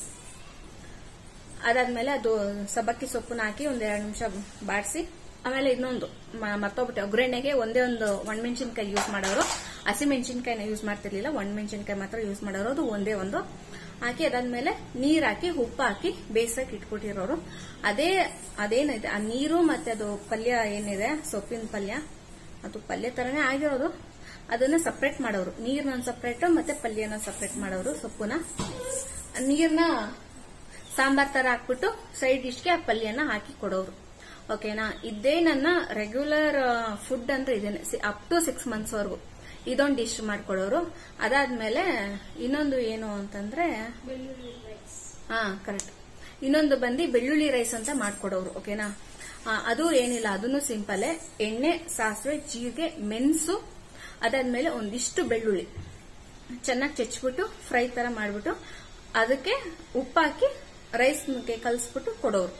ಅದಾದ್ಮೇಲೆ ಅದು ಸಬ್ಬಕ್ಕಿ ಸೊಪ್ಪನ್ನ ಹಾಕಿ ಒಂದ್ ಎರಡು ನಿಮಿಷ ಬಾಡಿಸಿ ಆಮೇಲೆ ಇನ್ನೊಂದು ಮ- ಮರ್ತೋಗ್ಬಿಟ್ಟೆ ಒಗ್ಗರಣೆಗೆ ಒಂದೇ ಒಂದು ಒಣಮೆಣಸಿನ್ಕಾಯಿ ಯೂಸ್ ಮಾಡೋರು ಹಸಿ ಮೆಣಸಿನ್ಕಾಯಿನ ಯೂಸ್ ಮಾಡ್ತಿರ್ಲಿಲ್ಲ ಒಣಮೆಣಸಿನ್ಕಾಯಿ ಮಾತ್ರ ಯೂಸ್ ಮಾಡೋರು ಅದು ಒಂದೇ ಒಂದು ಹಾಕಿ ಅದಾದ್ಮೇಲೆ ನೀರ್ ಹಾಕಿ ಉಪ್ಪು ಹಾಕಿ ಬೇಯಿಸಕ್ ಇಟ್ಬಿಟ್ಟಿರೋರು ಅದೇ ಅದೇನಿದೆ ಆ ನೀರು ಮತ್ತೆ ಅದು ಪಲ್ಯ ಏನಿದೆ ಸೊಪ್ಪಿನ ಪಲ್ಯ ಅದು ಪಲ್ಯ ತರನೇ ಆಗಿರೋದು ಅದನ್ನ ಸಪ್ರೇಟ್ ಮಾಡೋರು ನೀರ್ನ ಸಪ್ರೇಟ್ ಮತ್ತೆ ಪಲ್ಯನ ಸಪ್ರೇಟ್ ಮಾಡೋರು ಸೊಪ್ಪುನ ನೀರ್ನ ಸಾಂಬಾರ್ ತರ ಹಾಕ್ಬಿಟ್ಟು ಸೈಡ್ ಡಿಶ್ಗೆ ಆ ಪಲ್ಯನ ಹಾಕಿ ಕೊಡೋರು ಓಕೆನಾ ಇದೇ ನನ್ನ ರೆಗ್ಯುಲರ್ ಫುಡ್ ಅಂದ್ರೆ ಇದೇನೆ ಅಪ್ ಟು ಸಿಕ್ಸ್ ಮಂತ್ಸ್ ವರೆಗೂ ಇದೊಂದು ಡಿಶ್ ಮಾಡ್ಕೊಡೋರು ಅದಾದ್ಮೇಲೆ ಇನ್ನೊಂದು ಏನು ಅಂತಂದ್ರೆ ಹಾ ಕರೆಕ್ಟ್ ಇನ್ನೊಂದು ಬಂದು ಬೆಳ್ಳುಳ್ಳಿ ರೈಸ್ ಅಂತ ಮಾಡ್ಕೊಡೋರು ಓಕೆನಾ ಆ, ಅದು ಏನಿಲ್ಲ ಅದನ್ನು ಸಿಂಪಲ್ ಎಣ್ಣೆ ಸಾಸಿವೆ ಜೀರಿಗೆ ಮೆಣಸು ಅದಾದ್ಮೇಲೆ ಒಂದಿಷ್ಟು ಬೆಳ್ಳುಳ್ಳಿ ಚೆನ್ನಾಗಿ ಚೆಚ್ಬಿಟ್ಟು ಫ್ರೈ ತರ ಮಾಡ್ಬಿಟ್ಟು ಅದಕ್ಕೆ ಉಪ್ಪಾಕಿ ರೈಸ್ ಕಲಿಸ್ಬಿಟ್ಟು ಕೊಡೋರು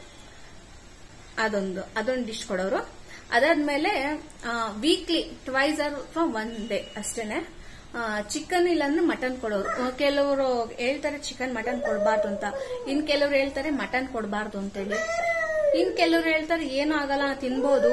ಅದೊಂದು ಅದೊಂದು ಡಿಶ್ ಕೊಡೋರು ಅದಾದ್ಮೇಲೆ weekly twice or one day ಅಷ್ಟೇನೆ ಚಿಕನ್ ಇಲ್ಲಾಂದ್ರೆ ಮಟನ್ ಕೊಡೋರು ಆ, ಕೆಲವರು ಹೇಳ್ತಾರೆ ಚಿಕನ್ ಮಟನ್ ಕೊಡಬಾರ್ದು ಅಂತ ಇನ್ ಕೆಲವರು ಹೇಳ್ತಾರೆ ಮಟನ್ ಕೊಡಬಾರ್ದು ಅಂತೇಳಿ ಇನ್ ಕೆಲವರು ಹೇಳ್ತಾರೆ ಏನೂ ಆಗಲ್ಲ ತಿನ್ಬೋದು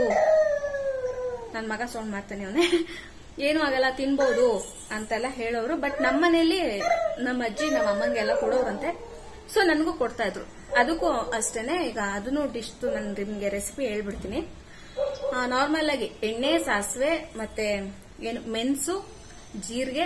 ನನ್ನ ಮಗ ಸೌಂಡ್ ಮಾಡ್ತಾನೆ ಅವನೇ ಏನೂ ಆಗಲ್ಲ ತಿನ್ಬೋದು ಅಂತೆಲ್ಲ ಹೇಳೋರು ಬಟ್ ನಮ್ಮ ಮನೇಲಿ ನಮ್ಮ ಅಜ್ಜಿ ನಮ್ಮ ಅಮ್ಮಂಗೆಲ್ಲ ಕೊಡೋರಂತೆ ಸೊ ನನಗೂ ಕೊಡ್ತಾ ಇದ್ರು ಅದಕ್ಕೂ ಅಷ್ಟೇನೆ ಈಗ ಅದನ್ನು ಡಿಶ್ ನಾನು ನಿಮ್ಗೆ ರೆಸಿಪಿ ಹೇಳ್ಬಿಡ್ತೀನಿ ನಾರ್ಮಲ್ ಆಗಿ ಎಣ್ಣೆ ಸಾಸಿವೆ ಮತ್ತೆ ಏನು ಮೆಣಸು ಜೀರಿಗೆ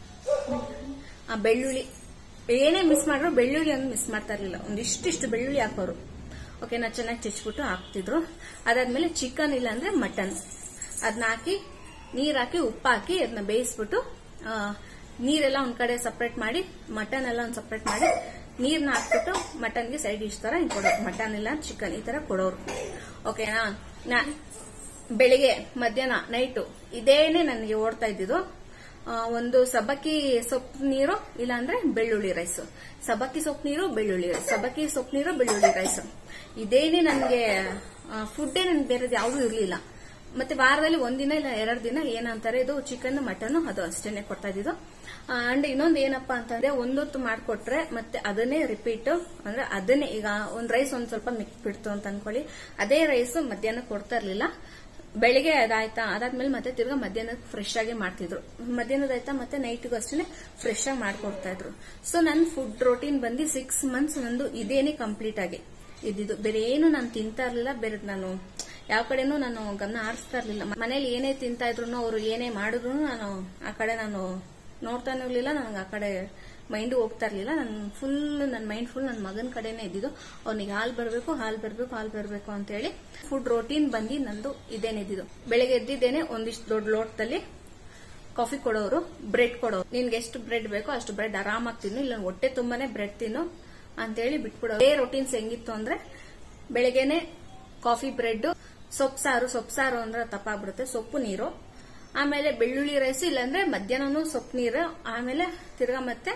ಆ, ಬೆಳ್ಳುಳ್ಳಿ ಏನೇ ಮಿಸ್ ಮಾಡ್ರು ಬೆಳ್ಳುಳ್ಳಿ ಒಂದು ಮಿಸ್ ಮಾಡ್ತಾ ಇರ್ಲಿಲ್ಲ ಒಂದಿಷ್ಟಿಷ್ಟು ಬೆಳ್ಳುಳ್ಳಿ ಹಾಕೋರು ಓಕೆನಾ ಚೆನ್ನಾಗಿ ಚೆಚ್ಬಿಟ್ಟು ಹಾಕ್ತಿದ್ರು ಅದಾದ್ಮೇಲೆ ಚಿಕನ್ ಇಲ್ಲ ಅಂದ್ರೆ ಮಟನ್ ಅದನ್ನ ಹಾಕಿ ನೀರ್ ಹಾಕಿ ಉಪ್ಪು ಹಾಕಿ ಅದನ್ನ ಬೇಯಿಸ್ಬಿಟ್ಟು ಆ, ನೀರೆಲ್ಲ ಒಂದ್ ಕಡೆ ಸಪ್ರೇಟ್ ಮಾಡಿ ಮಟನ್ ಎಲ್ಲ ಒಂದ್ ಸಪ್ರೇಟ್ ಮಾಡಿ ನೀರ್ನ ಹಾಕ್ಬಿಟ್ಟು ಮಟನ್ಗೆ ಸೈಡ್ ಡಿಶ್ ತರ ಹಿಂಗ್ ಕೊಡೋರು ಮಟನ್ ಇಲ್ಲ ಚಿಕನ್ ಈ ತರ ಕೊಡೋರು ಓಕೆನಾ ನಾ ಬೆಳಿಗ್ಗೆ ಮಧ್ಯಾಹ್ನ ನೈಟು ಇದೇನೆ ನನಗೆ ಓಡ್ತಾ ಇದ್ದಿದ್ದು ಆ, ಒಂದು ಸಬ್ಬಕ್ಕಿ ಸೊಪ್ಪು ನೀರು ಇಲ್ಲಾಂದ್ರೆ ಬೆಳ್ಳುಳ್ಳಿ ರೈಸ್ ಸಬ್ಬಕ್ಕಿ ಸೊಪ್ಪು ನೀರು ಬೆಳ್ಳುಳ್ಳಿ ರೈಸ್ ಸಬ್ಬಕ್ಕಿ ಸೊಪ್ಪು ನೀರು ಬೆಳ್ಳುಳ್ಳಿ ರೈಸ್ ಇದೇನೆ ನನಗೆ ಫುಡ್ಡೇ ನನ್ಗೆ ಬೇರೆದು ಯಾವುದೂ ಇರಲಿಲ್ಲ ಮತ್ತೆ ವಾರದಲ್ಲಿ ಒಂದಿನ ಇಲ್ಲ ಎರಡು ದಿನ ಏನಂತಾರೆ ಇದು ಚಿಕನ್ ಮಟನ್ ಅದು ಅಷ್ಟೇನೆ ಕೊಡ್ತಾ ಇದ್ದಿದ್ದು ಅಂಡ್ ಇನ್ನೊಂದು ಏನಪ್ಪಾ ಅಂತಂದ್ರೆ ಒಂದೊತ್ತು ಮಾಡ್ಕೊಟ್ರೆ ಮತ್ತೆ ಅದನ್ನೇ ರಿಪೀಟ್ ಅಂದ್ರೆ ಅದನ್ನೇ ಈಗ ಒಂದ್ ರೈಸ್ ಒಂದ್ ಸ್ವಲ್ಪ ಮಿಕ್ ಬಿಡ್ತು ಅಂತ ಅನ್ಕೊಳ್ಳಿ ಅದೇ ರೈಸ್ ಮಧ್ಯಾಹ್ನ ಕೊಡ್ತಾ ಇರ್ಲಿಲ್ಲ ಬೆಳಿಗ್ಗೆ ಅದಾಯ್ತಾ ಅದಾದ್ಮೇಲೆ ಮತ್ತೆ ತಿರ್ಗಾ ಮಧ್ಯಾಹ್ನ ಫ್ರೆಶ್ ಆಗಿ ಮಾಡ್ತಿದ್ರು ಮಧ್ಯಾಹ್ನದಾಯ್ತಾ ಮತ್ತೆ ನೈಟ್ಗೂ ಅಷ್ಟೇ ಫ್ರೆಶ್ ಆಗಿ ಮಾಡ್ಕೊಡ್ತಾ ಇದ್ರು ಸೊ ನನ್ನ ಫುಡ್ ರೋಟೀನ್ ಬಂದು ಸಿಕ್ಸ್ ಮಂತ್ಸ್ ನಂದು ಇದೇನೆ ಕಂಪ್ಲೀಟ್ ಆಗಿ ಇದ್ದಿದ್ದು ಬೇರೆ ಏನು ನಾನು ತಿಂತಾ ಇರ್ಲಿಲ್ಲ ಬೇರೆ ನಾನು ಯಾವ ಕಡೆನೂ ನಾನು ಗಮನ ಆರಿಸ್ತಾ ಇರ್ಲಿಲ್ಲ ಮನೇಲಿ ಏನೇ ತಿಂತಾ ಇದ್ರು ಅವ್ರು ಏನೇ ಮಾಡಿದ್ರು ನಾನು ಆ ಕಡೆ ನಾನು ನೋಡ್ತಾನೆ ಇರ್ಲಿಲ್ಲ ನನಗೆ ಆ ಕಡೆ ಮೈಂಡ್ ಹೋಗ್ತಾ ಇರ್ಲಿಲ್ಲ ನನ್ನ ಫುಲ್ ನನ್ನ ಮೈಂಡ್ ಫುಲ್ ನನ್ನ ಮಗನ ಕಡೆನೇ ಇದ್ದಿದ್ದು ಅವ್ನಿಗೆ ಹಾಲು ಬರಬೇಕು ಹಾಲು ಬರಬೇಕು ಹಾಲು ಬರಬೇಕು ಅಂತ ಹೇಳಿ ಫುಡ್ ರೋಟೀನ್ ಬಂದು ನಂದು ಇದೇನಿದ್ದು ಬೆಳಗ್ಗೆ ಎದ್ದಿದ್ದೇನೆ ಒಂದಿಷ್ಟು ದೊಡ್ಡ ಲೋಟದಲ್ಲಿ ಕಾಫಿ ಕೊಡೋರು ಬ್ರೆಡ್ ಕೊಡೋರು ನಿನ್ಗೆ ಎಷ್ಟು ಬ್ರೆಡ್ ಬೇಕೋ ಅಷ್ಟು ಬ್ರೆಡ್ ಆರಾಮಾಗಿ ತಿನ್ನು ಇಲ್ಲ ಹೊಟ್ಟೆ ತುಂಬಾನೇ ಬ್ರೆಡ್ ತಿನ್ನು ಅಂತೇಳಿ ಬಿಟ್ಬಿಡೋರು ಅದೇ ರೋಟೀನ್ಸ್ ಹೆಂಗಿತ್ತು ಅಂದ್ರೆ ಬೆಳಗ್ಗೆನೆ ಕಾಫಿ ಬ್ರೆಡ್ ಸೊಪ್ಪು ಸಾರು ಸೊಪ್ಪು ಸಾರು ಅಂದ್ರೆ ತಪ್ಪಾಗ್ಬಿಡುತ್ತೆ ಸೊಪ್ಪು ನೀರು ಆಮೇಲೆ ಬೆಳ್ಳುಳ್ಳಿ ರೈಸ್ ಇಲ್ಲಾಂದ್ರೆ ಮಧ್ಯಾಹ್ನನೂ ಸೊಪ್ಪು ನೀರು ಆಮೇಲೆ ತಿರ್ಗಾ ಮತ್ತೆ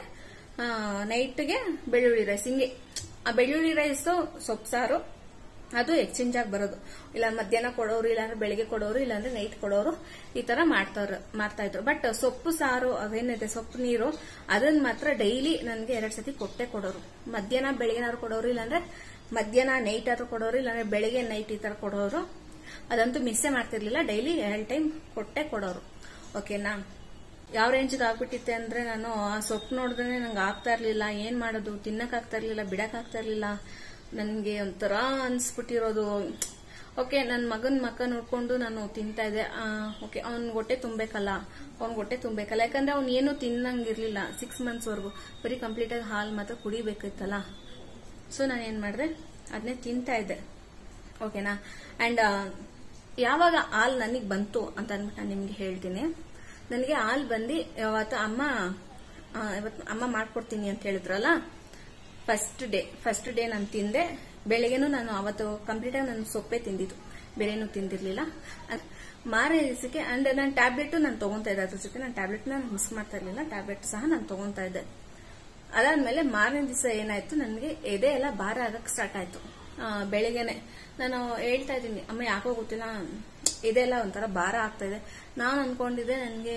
ನೈಟ್ಗೆ ಬೆಳ್ಳುಳ್ಳಿ ರೈಸ್ ಹಿಂಗೆ ಆ ಬೆಳ್ಳುಳ್ಳಿ ರೈಸ್ ಸೊಪ್ಪು ಸಾರು ಅದು ಎಕ್ಸ್ಚೇಂಜ್ ಆಗಿ ಬರೋದು ಇಲ್ಲ ಮಧ್ಯಾಹ್ನ ಕೊಡೋರು ಇಲ್ಲಾಂದ್ರೆ ಬೆಳಿಗ್ಗೆ ಕೊಡೋರು ಇಲ್ಲಾಂದ್ರೆ ನೈಟ್ ಕೊಡೋರು ಈ ತರ ಮಾಡ್ತಾರ ಮಾಡ್ತಾ ಇದ್ರು ಬಟ್ ಸೊಪ್ಪು ಸಾರು ಅದೇನಿದೆ ಸೊಪ್ಪು ನೀರು ಅದನ್ನ ಮಾತ್ರ ಡೈಲಿ ನನಗೆ ಎರಡ್ ಸತಿ ಕೊಟ್ಟೆ ಕೊಡೋರು ಮಧ್ಯಾಹ್ನ ಬೆಳಿಗ್ಗೆನಾದ್ರು ಕೊಡೋರು ಇಲ್ಲಾಂದ್ರೆ ಮಧ್ಯಾಹ್ನ ನೈಟ್ ಆದ್ರೂ ಕೊಡೋರು ಇಲ್ಲಾಂದ್ರೆ ಬೆಳಿಗ್ಗೆ ನೈಟ್ ಈ ತರ ಕೊಡೋರು ಅದಂತೂ ಮಿಸ್ಸೇ ಮಾಡ್ತಿರ್ಲಿಲ್ಲ ಡೈಲಿ ಎರಡು ಟೈಮ್ ಕೊಟ್ಟೆ ಕೊಡೋರು ಓಕೆನಾ ಯಾವ ರೇಂಜ್ಗೆ ಆಗ್ಬಿಟ್ಟಿತ್ತೆ ಅಂದ್ರೆ ನಾನು ಆ ಸೊಪ್ಪು ನೋಡಿದ್ರೆ ನಂಗೆ ಆಗ್ತಾ ಇರ್ಲಿಲ್ಲ ಏನ್ ಮಾಡೋದು ತಿನ್ನಕ್ ಆಗ್ತಾ ಇರ್ಲಿಲ್ಲ ಬಿಡಕ್ ಆಗ್ತಾ ಇರ್ಲಿಲ್ಲ ನನ್ಗೆ ಒಂಥರ ಅನ್ಸ್ಬಿಟ್ಟಿರೋದು ಓಕೆ ನನ್ನ ಮಗನ ಮಕ್ಕ ನೋಡ್ಕೊಂಡು ನಾನು ತಿಂತಾ ಇದ್ದೆ ಓಕೆ ಅವ್ನ್ ಹೊಟ್ಟೆ ತುಂಬಬೇಕಲ್ಲ ಅವ್ನ್ ಹೊಟ್ಟೆ ತುಂಬಬೇಕಲ್ಲ ಯಾಕಂದ್ರೆ ಅವ್ನ್ ಏನು ತಿನ್ನಂಗಿರ್ಲಿಲ್ಲ ಸಿಕ್ಸ್ ಮಂತ್ಸ್ ವರ್ಗು ಬರೀ ಕಂಪ್ಲೀಟ್ ಆಗಿ ಹಾಲು ಮಾತ್ರ ಕುಡಿಬೇಕಿತ್ತಲ್ಲ ಸೊ ನಾನು ಏನ್ ಮಾಡಿದೆ ಅದನ್ನೇ ತಿಂತಾ ಇದ್ದೆ ಓಕೆನಾ ಅಂಡ್ ಯಾವಾಗ ಹಾಲು ನನಗೆ ಬಂತು ಅಂತ ಅಂದ್ಬಿಟ್ಟು ನಾನು ನಿಮ್ಗೆ ಹೇಳ್ತೀನಿ ನನಗೆ ಹಾಲು ಬಂದು ಯಾವತ್ತು ಅಮ್ಮ ಆ, ಇವತ್ತು ಅಮ್ಮ ಮಾಡ್ಕೊಡ್ತೀನಿ ಅಂತ ಹೇಳಿದ್ರಲ್ಲ ಫಸ್ಟ್ ಡೇ ಫಸ್ಟ್ ಡೇ ನಾನು ತಿಂದೆ ಬೆಳಗ್ಗೆನೂ ನಾನು ಅವತ್ತು ಕಂಪ್ಲೀಟ್ ಆಗಿ ನಾನು ಸೊಪ್ಪೆ ತಿಂದಿದ್ದು ಬೇರೇನು ತಿಂದಿರ್ಲಿಲ್ಲ ಅದ್- ಮಾರನೇ ದಿವಸಕ್ಕೆ ಅಂಡ್ ನಾನು ಟ್ಯಾಬ್ಲೆಟ್ ನಾನು ತಗೊಂತಾ ಇದ್ದೆ ಅದ್ರ ಜೊತೆ ನಾನು ಟ್ಯಾಬ್ಲೆಟ್ ನಾನು ಮಿಸ್ ಮಾಡ್ತಾ ಇರ್ಲಿಲ್ಲ ಟ್ಯಾಬ್ಲೆಟ್ ಸಹ ನಾನು ತಗೊಂತಾ ಇದ್ದೆ ಅದಾದ್ಮೇಲೆ ಮಾರನೇ ದಿವಸ ಏನಾಯ್ತು ನನಗೆ ಎದೆ ಎಲ್ಲ ಭಾರ ಆಗಕ್ ಸ್ಟಾರ್ಟ್ ಆಯ್ತು ಆ, ಬೆಳಿಗ್ಗೆನೆ ನಾನು ಹೇಳ್ತಾ ಇದ್ದೀನಿ ಅಮ್ಮ ಯಾಕೋ ಗೊತ್ತಿಲ್ಲ ಇದೆಲ್ಲ ಒಂಥರ ಭಾರ ಆಗ್ತಾ ಇದೆ ನಾನು ಅನ್ಕೊಂಡಿದ್ದೆ ನನಗೆ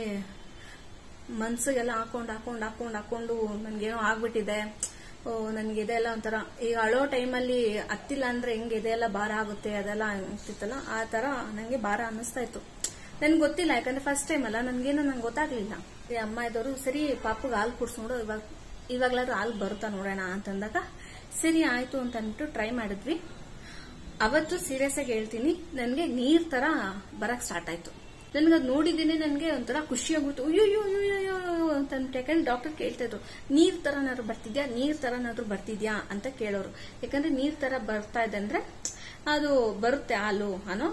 ಮನ್ಸಿಗೆಲ್ಲ ಹಾಕೊಂಡು ಹಾಕೊಂಡು ಹಾಕೊಂಡು ಹಾಕೊಂಡು ನನ್ಗೇನೋ ಆಗ್ಬಿಟ್ಟಿದೆ ಓ ನನ್ಗೆ ಇದೆಲ್ಲ ಒಂಥರ ಈಗ ಅಳೋ ಟೈಮಲ್ಲಿ ಹತ್ತಿಲ್ಲ ಅಂದ್ರೆ ಹೆಂಗೆ ಇದೆಲ್ಲ ಭಾರ ಆಗುತ್ತೆ ಅದೆಲ್ಲ ಅಂತಿತ್ತಲ್ಲ ಆ ತರ ನಂಗೆ ಭಾರ ಅನ್ನಿಸ್ತಾ ಇತ್ತು ನನ್ಗೆ ಗೊತ್ತಿಲ್ಲ ಯಾಕಂದ್ರೆ ಫಸ್ಟ್ ಟೈಮ್ ಅಲ್ಲ ನನ್ಗೇನು ನಂಗೆ ಗೊತ್ತಾಗ್ಲಿಲ್ಲ ಈ ಅಮ್ಮ ಇದ್ದವರು ಸರಿ ಪಾಪಗೆ ಹಾಲು ಕುಡ್ಸ್ಕೊಂಡು ಇವಾಗ ಇವಾಗ್ಲಾದ್ರೂ ಹಾಲು ಬರುತ್ತಾ ನೋಡೋಣ ಅಂತಂದಾಗ ಸರಿ ಆಯ್ತು ಅಂತ ಅಂದ್ಬಿಟ್ಟು ಟ್ರೈ ಮಾಡಿದ್ವಿ ಅವತ್ತು ಸೀರಿಯಸ್ ಆಗಿ ಹೇಳ್ತೀನಿ ನನಗೆ ನೀರ್ ತರ ಬರಕ್ ಸ್ಟಾರ್ಟ್ ಆಯ್ತು ನನ್ಗೆ ಅದು ನೋಡಿದ್ದೀನಿ ನನಗೆ ಒಂಥರ ಖುಷಿ ಆಗುತ್ತೆ ಅಯ್ಯೋ ಅಯ್ಯೋ ಅಯ್ಯೋ ಅಯ್ಯೋ ಅಂತ ಅಂದ್ಬಿಟ್ಟು ಯಾಕಂದ್ರೆ ಡಾಕ್ಟರ್ ಕೇಳ್ತಾ ಇದ್ರು ನೀರ್ ತರನಾದ್ರು ಬರ್ತಿದ್ಯಾ ನೀರ್ ತರನಾದ್ರು ಬರ್ತಿದ್ಯಾ ಅಂತ ಕೇಳೋರು ಯಾಕಂದ್ರೆ ನೀರ್ ತರ ಬರ್ತಾ ಇದೆ ಅಂದ್ರೆ ಅದು ಬರುತ್ತೆ ಹಾಲು ಅನ್ನೋ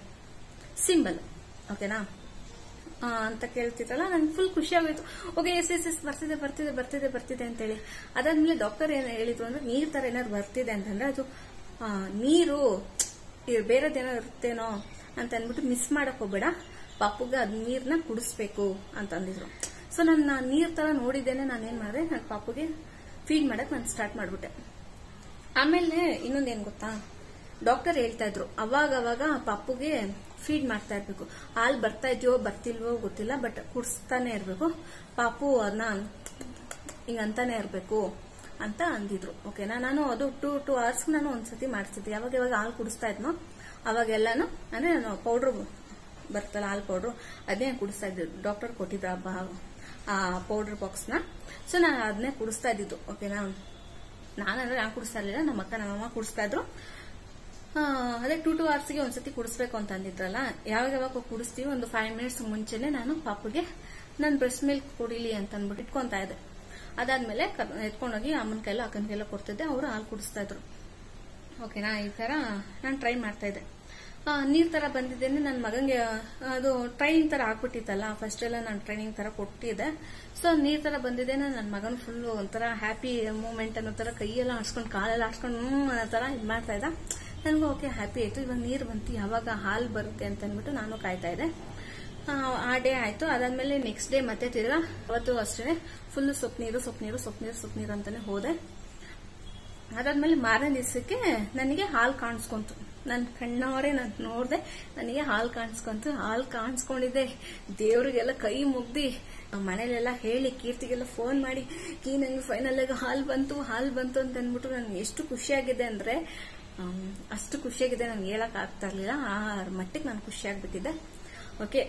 ಸಿಂಬಲ್ ಓಕೆನಾ ಆ, ಅಂತ ಕೇಳ್ತಿದ್ರಲ್ಲ ನನ್ಗೆ ಫುಲ್ ಖುಷಿ ಆಗೋಯ್ತು ಓಕೆ ಎಸ್ ಎಸ್ ಎಸ್ ಬರ್ತಿದೆ ಬರ್ತಿದೆ ಬರ್ತಿದೆ ಬರ್ತಿದೆ ಅಂತೇಳಿ ಅದಾದ್ಮೇಲೆ ಡಾಕ್ಟರ್ ಏನ್ ಹೇಳಿದ್ರು ಅಂದ್ರೆ ನೀರ್ ತರ ಏನಾದ್ರು ಬರ್ತಿದೆ ಅಂತಂದ್ರೆ ಅದು ಆ, ನೀರು ಇರ್- ಬೇರೆದೇನೋ ಇರುತ್ತೇನೋ ಅಂತ ಅಂದ್ಬಿಟ್ಟು ಮಿಸ್ ಮಾಡಕ್ ಹೋಗ್ಬೇಡ ಪಾಪುಗೆ ಅದ್ ನೀರ್ನ ಕುಡಿಸ್ಬೇಕು ಅಂತ ಅಂದಿದ್ರು ಸೊ ನನ್ನ ನೀರ್ ತರ ನೋಡಿದ್ದೇನೆ ನಾನು ಏನ್ ಮಾಡಿದೆ ನನ್ನ ಪಾಪುಗೆ ಫೀಡ್ ಮಾಡಕ್ ನಾನು ಸ್ಟಾರ್ಟ್ ಮಾಡ್ಬಿಟ್ಟೆ ಆಮೇಲೆ ಇನ್ನೊಂದೇನ್ ಗೊತ್ತಾ ಡಾಕ್ಟರ್ ಹೇಳ್ತಾ ಇದ್ರು ಅವಾಗ ಅವಾಗ ಪಪ್ಪುಗೆ ಫೀಡ್ ಮಾಡ್ತಾ ಇರ್ಬೇಕು ಹಾಲು ಬರ್ತಾ ಇದೆಯೋ ಬರ್ತಿಲ್ವೋ ಗೊತ್ತಿಲ್ಲ ಬಟ್ ಕುಡಿಸ್ತಾನೆ ಇರ್ಬೇಕು ಪಾಪು ಅದನ್ನ ಹಿಂಗ ಅಂತಾನೆ ಇರ್ಬೇಕು ಅಂತ ಅಂದಿದ್ರು ಓಕೆನಾ ನಾನು ಅದು ಟೂ ಟೂ ಅವರ್ಸ್ ನಾನು ಒಂದ್ಸತಿ ಮಾಡಿಸ್ತಿದ್ದೆ ಯಾವಾಗ ಯಾವಾಗ ಹಾಲು ಕುಡಿಸ್ತಾ ಇದ್ನೋ ಅವಾಗೆಲ್ಲಾನು ಅಂದ್ರೆ ನಾನು ಪೌಡ್ರ್ ಬರ್ತಲ್ಲ ಹಾಲು ಪೌಡ್ರು ಅದನ್ನೇ ಕುಡಿಸ್ತಾ ಇದ್ದೆ ಡಾಕ್ಟರ್ ಕೊಟ್ಟಿದ್ರು ಆ ಬಾ- ಆ ಪೌಡರ್ ಬಾಕ್ಸ್ನ ಸೊ ನಾನು ಅದನ್ನೇ ಕುಡಿಸ್ತಾ ಇದ್ದಿದ್ದು ಓಕೆನಾ ನಾನಂದ್ರೆ ನಾನು ಕುಡಿಸ್ತಾ ಇರಲಿಲ್ಲ ನಮ್ಮ ಅಕ್ಕ ನಮ್ಮಮ್ಮ ಕುಡಿಸ್ತಾ ಇದ್ರು ಆ, ಅದೇ ಟೂ ಟೂ ಅವರ್ಸ್ಗೆ ಒಂದ್ಸತಿ ಕುಡಿಸ್ಬೇಕು ಅಂತ ಅಂದಿದ್ರಲ್ಲ ಯಾವಾಗ ಯಾವಾಗ ಕುಡಿಸ್ತೀವಿ ಒಂದು ಫೈವ್ ಮಿನಿಟ್ಸ್ ಮುಂಚೆನೆ ನಾನು ಪಾಪುಗೆ ನಾನು ಬ್ರೆಸ್ಟ್ ಮಿಲ್ಕ್ ಕುಡಿಲಿ ಅಂತ ಅಂದ್ಬಿಟ್ಟು ಇಟ್ಕೊಂತಾ ಇದ್ದೆ ಅದಾದ್ಮೇಲೆ ಕರ್- ಎತ್ಕೊಂಡೋಗಿ ಅಮ್ಮನ ಕೈಲ ಅಕ್ಕನ ಕೈಲ ಕೊಡ್ತಿದ್ದೆ ಅವರು ಹಾಲು ಕುಡಿಸ್ತಾ ಇದ್ರು ಓಕೆನಾ ಈ ತರ ನಾನು ಟ್ರೈ ಮಾಡ್ತಾ ಇದ್ದೆ ಆ, ನೀರ್ ತರ ಬಂದಿದ್ದೇನೆ ನನ್ನ ಮಗಂಗೆ ಅದು ಟ್ರೈನಿಂಗ್ ತರ ಆಗ್ಬಿಟ್ಟಿತ್ತಲ್ಲ ಫಸ್ಟ್ ಎಲ್ಲ ನಾನು ಟ್ರೈನಿಂಗ್ ತರ ಕೊಟ್ಟಿದ್ದೆ ಸೊ ನೀರ್ ತರ ಬಂದಿದ್ದೇನೆ ನನ್ನ ಮಗನ ಫುಲ್ ಒಂಥರ ಹ್ಯಾಪಿ ಮೂಮೆಂಟ್ ಅನ್ನೋ ತರ ಕೈಯೆಲ್ಲ ಆಡ್ಸ್ಕೊಂಡು ಕಾಲೆಲ್ಲ ಆಡ್ಸ್ಕೊಂಡು ಹ್ಮ್ ಅನ್ನೋ ತರ ಇದ್ ಮಾಡ್ತಾ ಇದ್ದ ನನಗೂ ಓಕೆ ಹ್ಯಾಪಿ ಆಯ್ತು ಇವಾಗ ನೀರ್ ಬಂತು ಯಾವಾಗ ಹಾಲು ಬರುತ್ತೆ ಅಂತ ಅಂದ್ಬಿಟ್ಟು ನಾನು ಕಾಯ್ತಾ ಇದ್ದೆ ಆ, ಆ ಡೇ ಆಯ್ತು ಅದಾದ್ಮೇಲೆ ನೆಕ್ಸ್ಟ್ ಡೇ ಮತ್ತೆ ತಿರ್ಗಾ ಅವತ್ತು ಅಷ್ಟೇ ಫುಲ್ ಸೊಪ್ಪು ನೀರು ಸೊಪ್ಪು ನೀರು ಸೊಪ್ಪು ನೀರು ಸೊಪ್ಪು ನೀರು ಅಂತಾನೆ ಹೋದೆ ಅದಾದ್ಮೇಲೆ ಮಾರನೇ ದಿವಸಕ್ಕೆ ನನಗೆ ಹಾಲು ಕಾಣಿಸ್ಕೊಂತು ನನ್ನ ಕಣ್ಣವರೇ ನಾನು ನೋಡ್ದೆ ನನಗೆ ಹಾಲು ಕಾಣಿಸ್ಕೊಂತು ಹಾಲು ಕಾಣಿಸ್ಕೊಂಡಿದ್ದೆ ದೇವ್ರಿಗೆಲ್ಲ ಕೈ ಮುಗ್ದಿ ಮನೇಲೆಲ್ಲ ಹೇಳಿ ಕೀರ್ತಿಗೆಲ್ಲ ಫೋನ್ ಮಾಡಿ ಕೀ ನಂಗೆ ಫೈನಲ್ ಆಗಿ ಹಾಲು ಬಂತು ಹಾಲು ಬಂತು ಅಂತ ಅಂದ್ಬಿಟ್ಟು ನನ್ಗೆ ಎಷ್ಟು ಖುಷಿಯಾಗಿದೆ ಅಂದ್ರೆ ಆಮ್, ಅಷ್ಟು ಖುಷಿಯಾಗಿದೆ ನನ್ಗೆ ಹೇಳಕ್ ಆಗ್ತಾ ಇರ್ಲಿಲ್ಲ ಆ ಮಟ್ಟಿಗೆ ನಾನು ಖುಷಿಯಾಗ್ಬಿಟ್ಟಿದ್ದೆ ಓಕೆ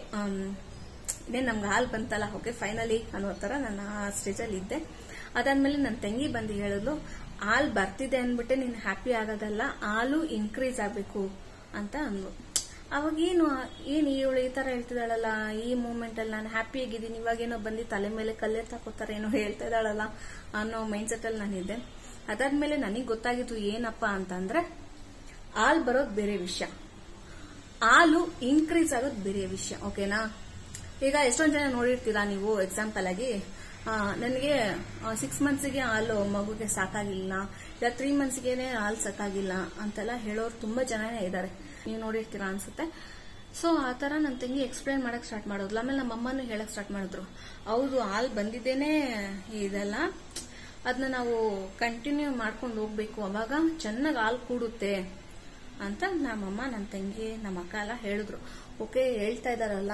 ಇನ್ನೇ ನಮ್ಗೆ ಹಾಲು ಬಂತಲ್ಲ ಓಕೆ ಫೈನಲಿ ಅನ್ನೋ ತರ ನಾನು ಆ ಸ್ಟೇಜಲ್ಲಿ ಇದ್ದೆ ಅದಾದ್ಮೇಲೆ ನನ್ನ ತಂಗಿ ಬಂದು ಹೇಳಿದ್ಲು ಹಾಲು ಬರ್ತಿದೆ ಅಂದ್ಬಿಟ್ಟೆ ನೀನು ಹ್ಯಾಪಿ ಆಗೋದಲ್ಲ ಹಾಲು ಇನ್ಕ್ರೀಸ್ ಆಗಬೇಕು ಅಂತ ಅಂದ್ಲು ಅವಾಗ ಏನು ಏನು ಇವಳು ಈ ತರ ಹೇಳ್ತಿದ್ದಾಳಲ್ಲ ಈ ಮೂಮೆಂಟ್ ಅಲ್ಲಿ ನಾನು ಹ್ಯಾಪಿ ಆಗಿದ್ದೀನಿ ಇವಾಗೇನೋ ಬಂದು ತಲೆ ಮೇಲೆ ಕಲ್ಲೆ ತಕೋತಾರೆ ಏನೋ ಹೇಳ್ತಾ ಇದ್ದಾಳಲ್ಲ ಅನ್ನೋ ಮೈಂಡ್ ಸೆಟ್ ಅಲ್ಲಿ ನಾನಿದ್ದೆ ಅದಾದ್ಮೇಲೆ ನನಗೆ ಗೊತ್ತಾಗಿತ್ತು ಏನಪ್ಪಾ ಅಂತಂದ್ರೆ ಹಾಲು ಬರೋದು ಬೇರೆ ವಿಷಯ ಹಾಲು ಇನ್ಕ್ರೀಸ್ ಆಗೋದು ಬೇರೆ ವಿಷಯ ಓಕೆನಾ ಈಗ ಎಷ್ಟೊಂದ್ ಜನ ನೋಡಿರ್ತೀರಾ ನೀವು ಎಕ್ಸಾಂಪಲ್ ಆಗಿ ನನಗೆ ಸಿಕ್ಸ್ ಮಂತ್ಸ್ಗೆ ಹಾಲು ಮಗುಗೆ ಸಾಕಾಗಿಲ್ಲ ಇಲ್ಲ ತ್ರೀ ಮಂತ್ಸ್ಗೆನೆ ಹಾಲು ಸಾಕಾಗಿಲ್ಲ ಅಂತೆಲ್ಲ ಹೇಳೋರು ತುಂಬಾ ಜನನೇ ಇದ್ದಾರೆ ನೀವು ನೋಡಿರ್ತೀರಾ ಅನ್ಸುತ್ತೆ ಸೊ ಆ ತರ ನನ್ನ ತಂಗಿ ಎಕ್ಸ್ಪ್ಲೈನ್ ಮಾಡಕ್ ಸ್ಟಾರ್ಟ್ ಮಾಡೋದ್ಲು ಆಮೇಲೆ ನಮ್ಮ ಅಮ್ಮನೂ ಹೇಳಕ್ ಸ್ಟಾರ್ಟ್ ಮಾಡಿದ್ರು ಹೌದು ಹಾಲು ಬಂದಿದ್ದೇನೆ ಇದೆಲ್ಲ ಅದನ್ನ ನಾವು ಕಂಟಿನ್ಯೂ ಮಾಡ್ಕೊಂಡು ಹೋಗ್ಬೇಕು ಅವಾಗ ಚೆನ್ನಾಗಿ ಹಾಲು ಕೂಡುತ್ತೆ ಅಂತ ನಮ್ಮಮ್ಮ ನನ್ನ ತಂಗಿ ನಮ್ಮ ಅಕ್ಕ ಎಲ್ಲ ಹೇಳಿದ್ರು ಓಕೆ ಹೇಳ್ತಾ ಇದಾರಲ್ಲ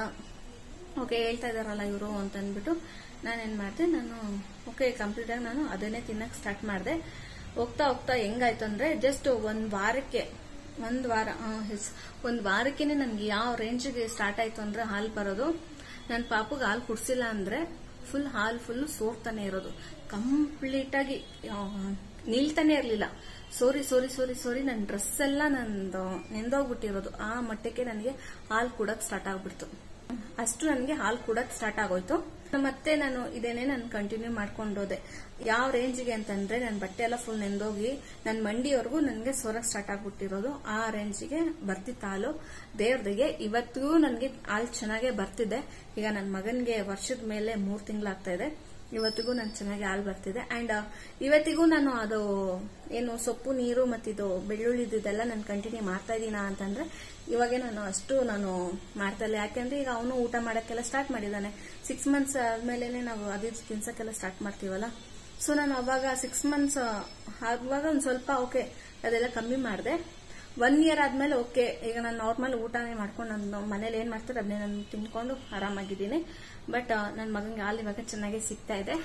ಓಕೆ ಹೇಳ್ತಾ ಇದಾರಲ್ಲ ಇವರು ಅಂತ ಅಂದ್ಬಿಟ್ಟು ನಾನೇನ್ ಮಾಡಿದೆ ನಾನು ಓಕೆ ಕಂಪ್ಲೀಟ್ ಆಗಿ ನಾನು ಅದನ್ನೇ ತಿನ್ನಕ್ ಸ್ಟಾರ್ಟ್ ಮಾಡಿದೆ ಹೋಗ್ತಾ ಹೋಗ್ತಾ ಹೆಂಗಾಯ್ತು ಅಂದ್ರೆ ಜಸ್ಟ್ ಒಂದ್ ವಾರಕ್ಕೆ ಒಂದ್ ವಾರ ಆ, ಎಸ್, ಒಂದ್ ವಾರಕ್ಕೆನೆ ನನ್ಗೆ ಯಾವ ರೇಂಜ್ಗೆ ಸ್ಟಾರ್ಟ್ ಆಯ್ತು ಅಂದ್ರೆ ಹಾಲು ಬರೋದು ನನ್ನ ಪಾಪುಗೆ ಹಾಲು ಕುಡ್ಸಿಲ್ಲ ಅಂದ್ರೆ ಫುಲ್ ಹಾಲು ಫುಲ್ ಸೋರ್ತಾನೆ ಇರೋದು ಕಂಪ್ಲೀಟ್ ಆಗಿ ಆ, ನಿಲ್ತಾನೆ ಇರ್ಲಿಲ್ಲ ಸೋರಿ ಸೋರಿ ಸೋರಿ ಸೋರಿ ನನ್ನ ಡ್ರೆಸ್ ಎಲ್ಲ ನಂದು ನೆಂದೋಗ್ಬಿಟ್ಟಿರೋದು ಆ ಮಟ್ಟಕ್ಕೆ ನನಗೆ ಹಾಲು ಕೂಡಕ್ ಸ್ಟಾರ್ಟ್ ಆಗ್ಬಿಡ್ತು ಅಷ್ಟು ನನಗೆ ಹಾಲು ಕೂಡಕ್ ಸ್ಟಾರ್ಟ್ ಆಗೋಯ್ತು ಮತ್ತೆ ನಾನು ಇದೇನೆ ನಾನು ಕಂಟಿನ್ಯೂ ಮಾಡ್ಕೊಂಡೋದೆ ಯಾವ ರೇಂಜ್ಗೆ ಅಂತಂದ್ರೆ ನನ್ನ ಬಟ್ಟೆ ಎಲ್ಲ ಫುಲ್ ನೆಂದೋಗಿ ನನ್ನ ಮಂಡಿವರೆಗೂ ನನಗೆ ಸೋರಕ್ ಸ್ಟಾರ್ಟ್ ಆಗ್ಬಿಟ್ಟಿರೋದು ಆ ರೇಂಜ್ಗೆ ಬರ್ತಿತ್ತು ಹಾಲು ದೇವ್ರದಿಗೆ ಇವತ್ತಿಗೂ ನನಗೆ ಹಾಲು ಚೆನ್ನಾಗೇ ಬರ್ತಿದೆ ಈಗ ನನ್ನ ಮಗನ್ಗೆ ವರ್ಷದ ಮೇಲೆ ಮೂರ್ ತಿಂಗಳಾಗ್ತಾ ಇದೆ ಇವತ್ತಿಗೂ ನಾನು ಚೆನ್ನಾಗಿ ಹಾಲು ಬರ್ತಿದೆ ಅಂಡ್ ಇವತ್ತಿಗೂ ನಾನು ಅದು ಏನು ಸೊಪ್ಪು ನೀರು ಮತ್ತಿದು ಬೆಳ್ಳುಳ್ಳಿದೆಲ್ಲ ನಾನು ಕಂಟಿನ್ಯೂ ಮಾಡ್ತಾ ಇದ್ದೀನಾ ಅಂತಂದ್ರೆ ಇವಾಗೆ ನಾನು ಅಷ್ಟು ನಾನು ಮಾಡ್ತಾ ಇಲ್ಲ ಯಾಕೆಂದ್ರೆ ಈಗ ಅವನು ಊಟ ಮಾಡಕ್ಕೆಲ್ಲ ಸ್ಟಾರ್ಟ್ ಮಾಡಿದ್ದಾನೆ ಸಿಕ್ಸ್ ಮಂತ್ಸ್ ಆದ್ಮೇಲೆ ನಾವು ಅದು ಇದು ತಿನ್ಸಕ್ಕೆಲ್ಲ ಸ್ಟಾರ್ಟ್ ಮಾಡ್ತೀವಲ್ಲ ಸೊ ನಾನು ಅವಾಗ ಸಿಕ್ಸ್ ಮಂತ್ಸ್ ಆಗುವಾಗ ಒಂದು ಸ್ವಲ್ಪ ಓಕೆ ಅದೆಲ್ಲ ಕಮ್ಮಿ ಮಾಡಿದೆ ಒನ್ ಇಯರ್ ಆದ್ಮೇಲೆ ಓಕೆ ಈಗ ನಾನು ನಾರ್ಮಲ್ ಊಟನೇ ಮಾಡ್ಕೊಂಡು ನನ್ನ ಮನೇಲಿ ಏನ್ ಮಾಡ್ತಾರೆ ಅದನ್ನೇ ನಾನು ತಿನ್ಕೊಂಡು ಆರಾಮಾಗಿದ್ದೀನಿ ಬಟ್ ನನ್ನ ಮಗನಿಗೆ ಹಾಲು ಇವಾಗ ಚೆನ್ನಾಗಿ ಸಿಗ್ತಾ ಇದೆ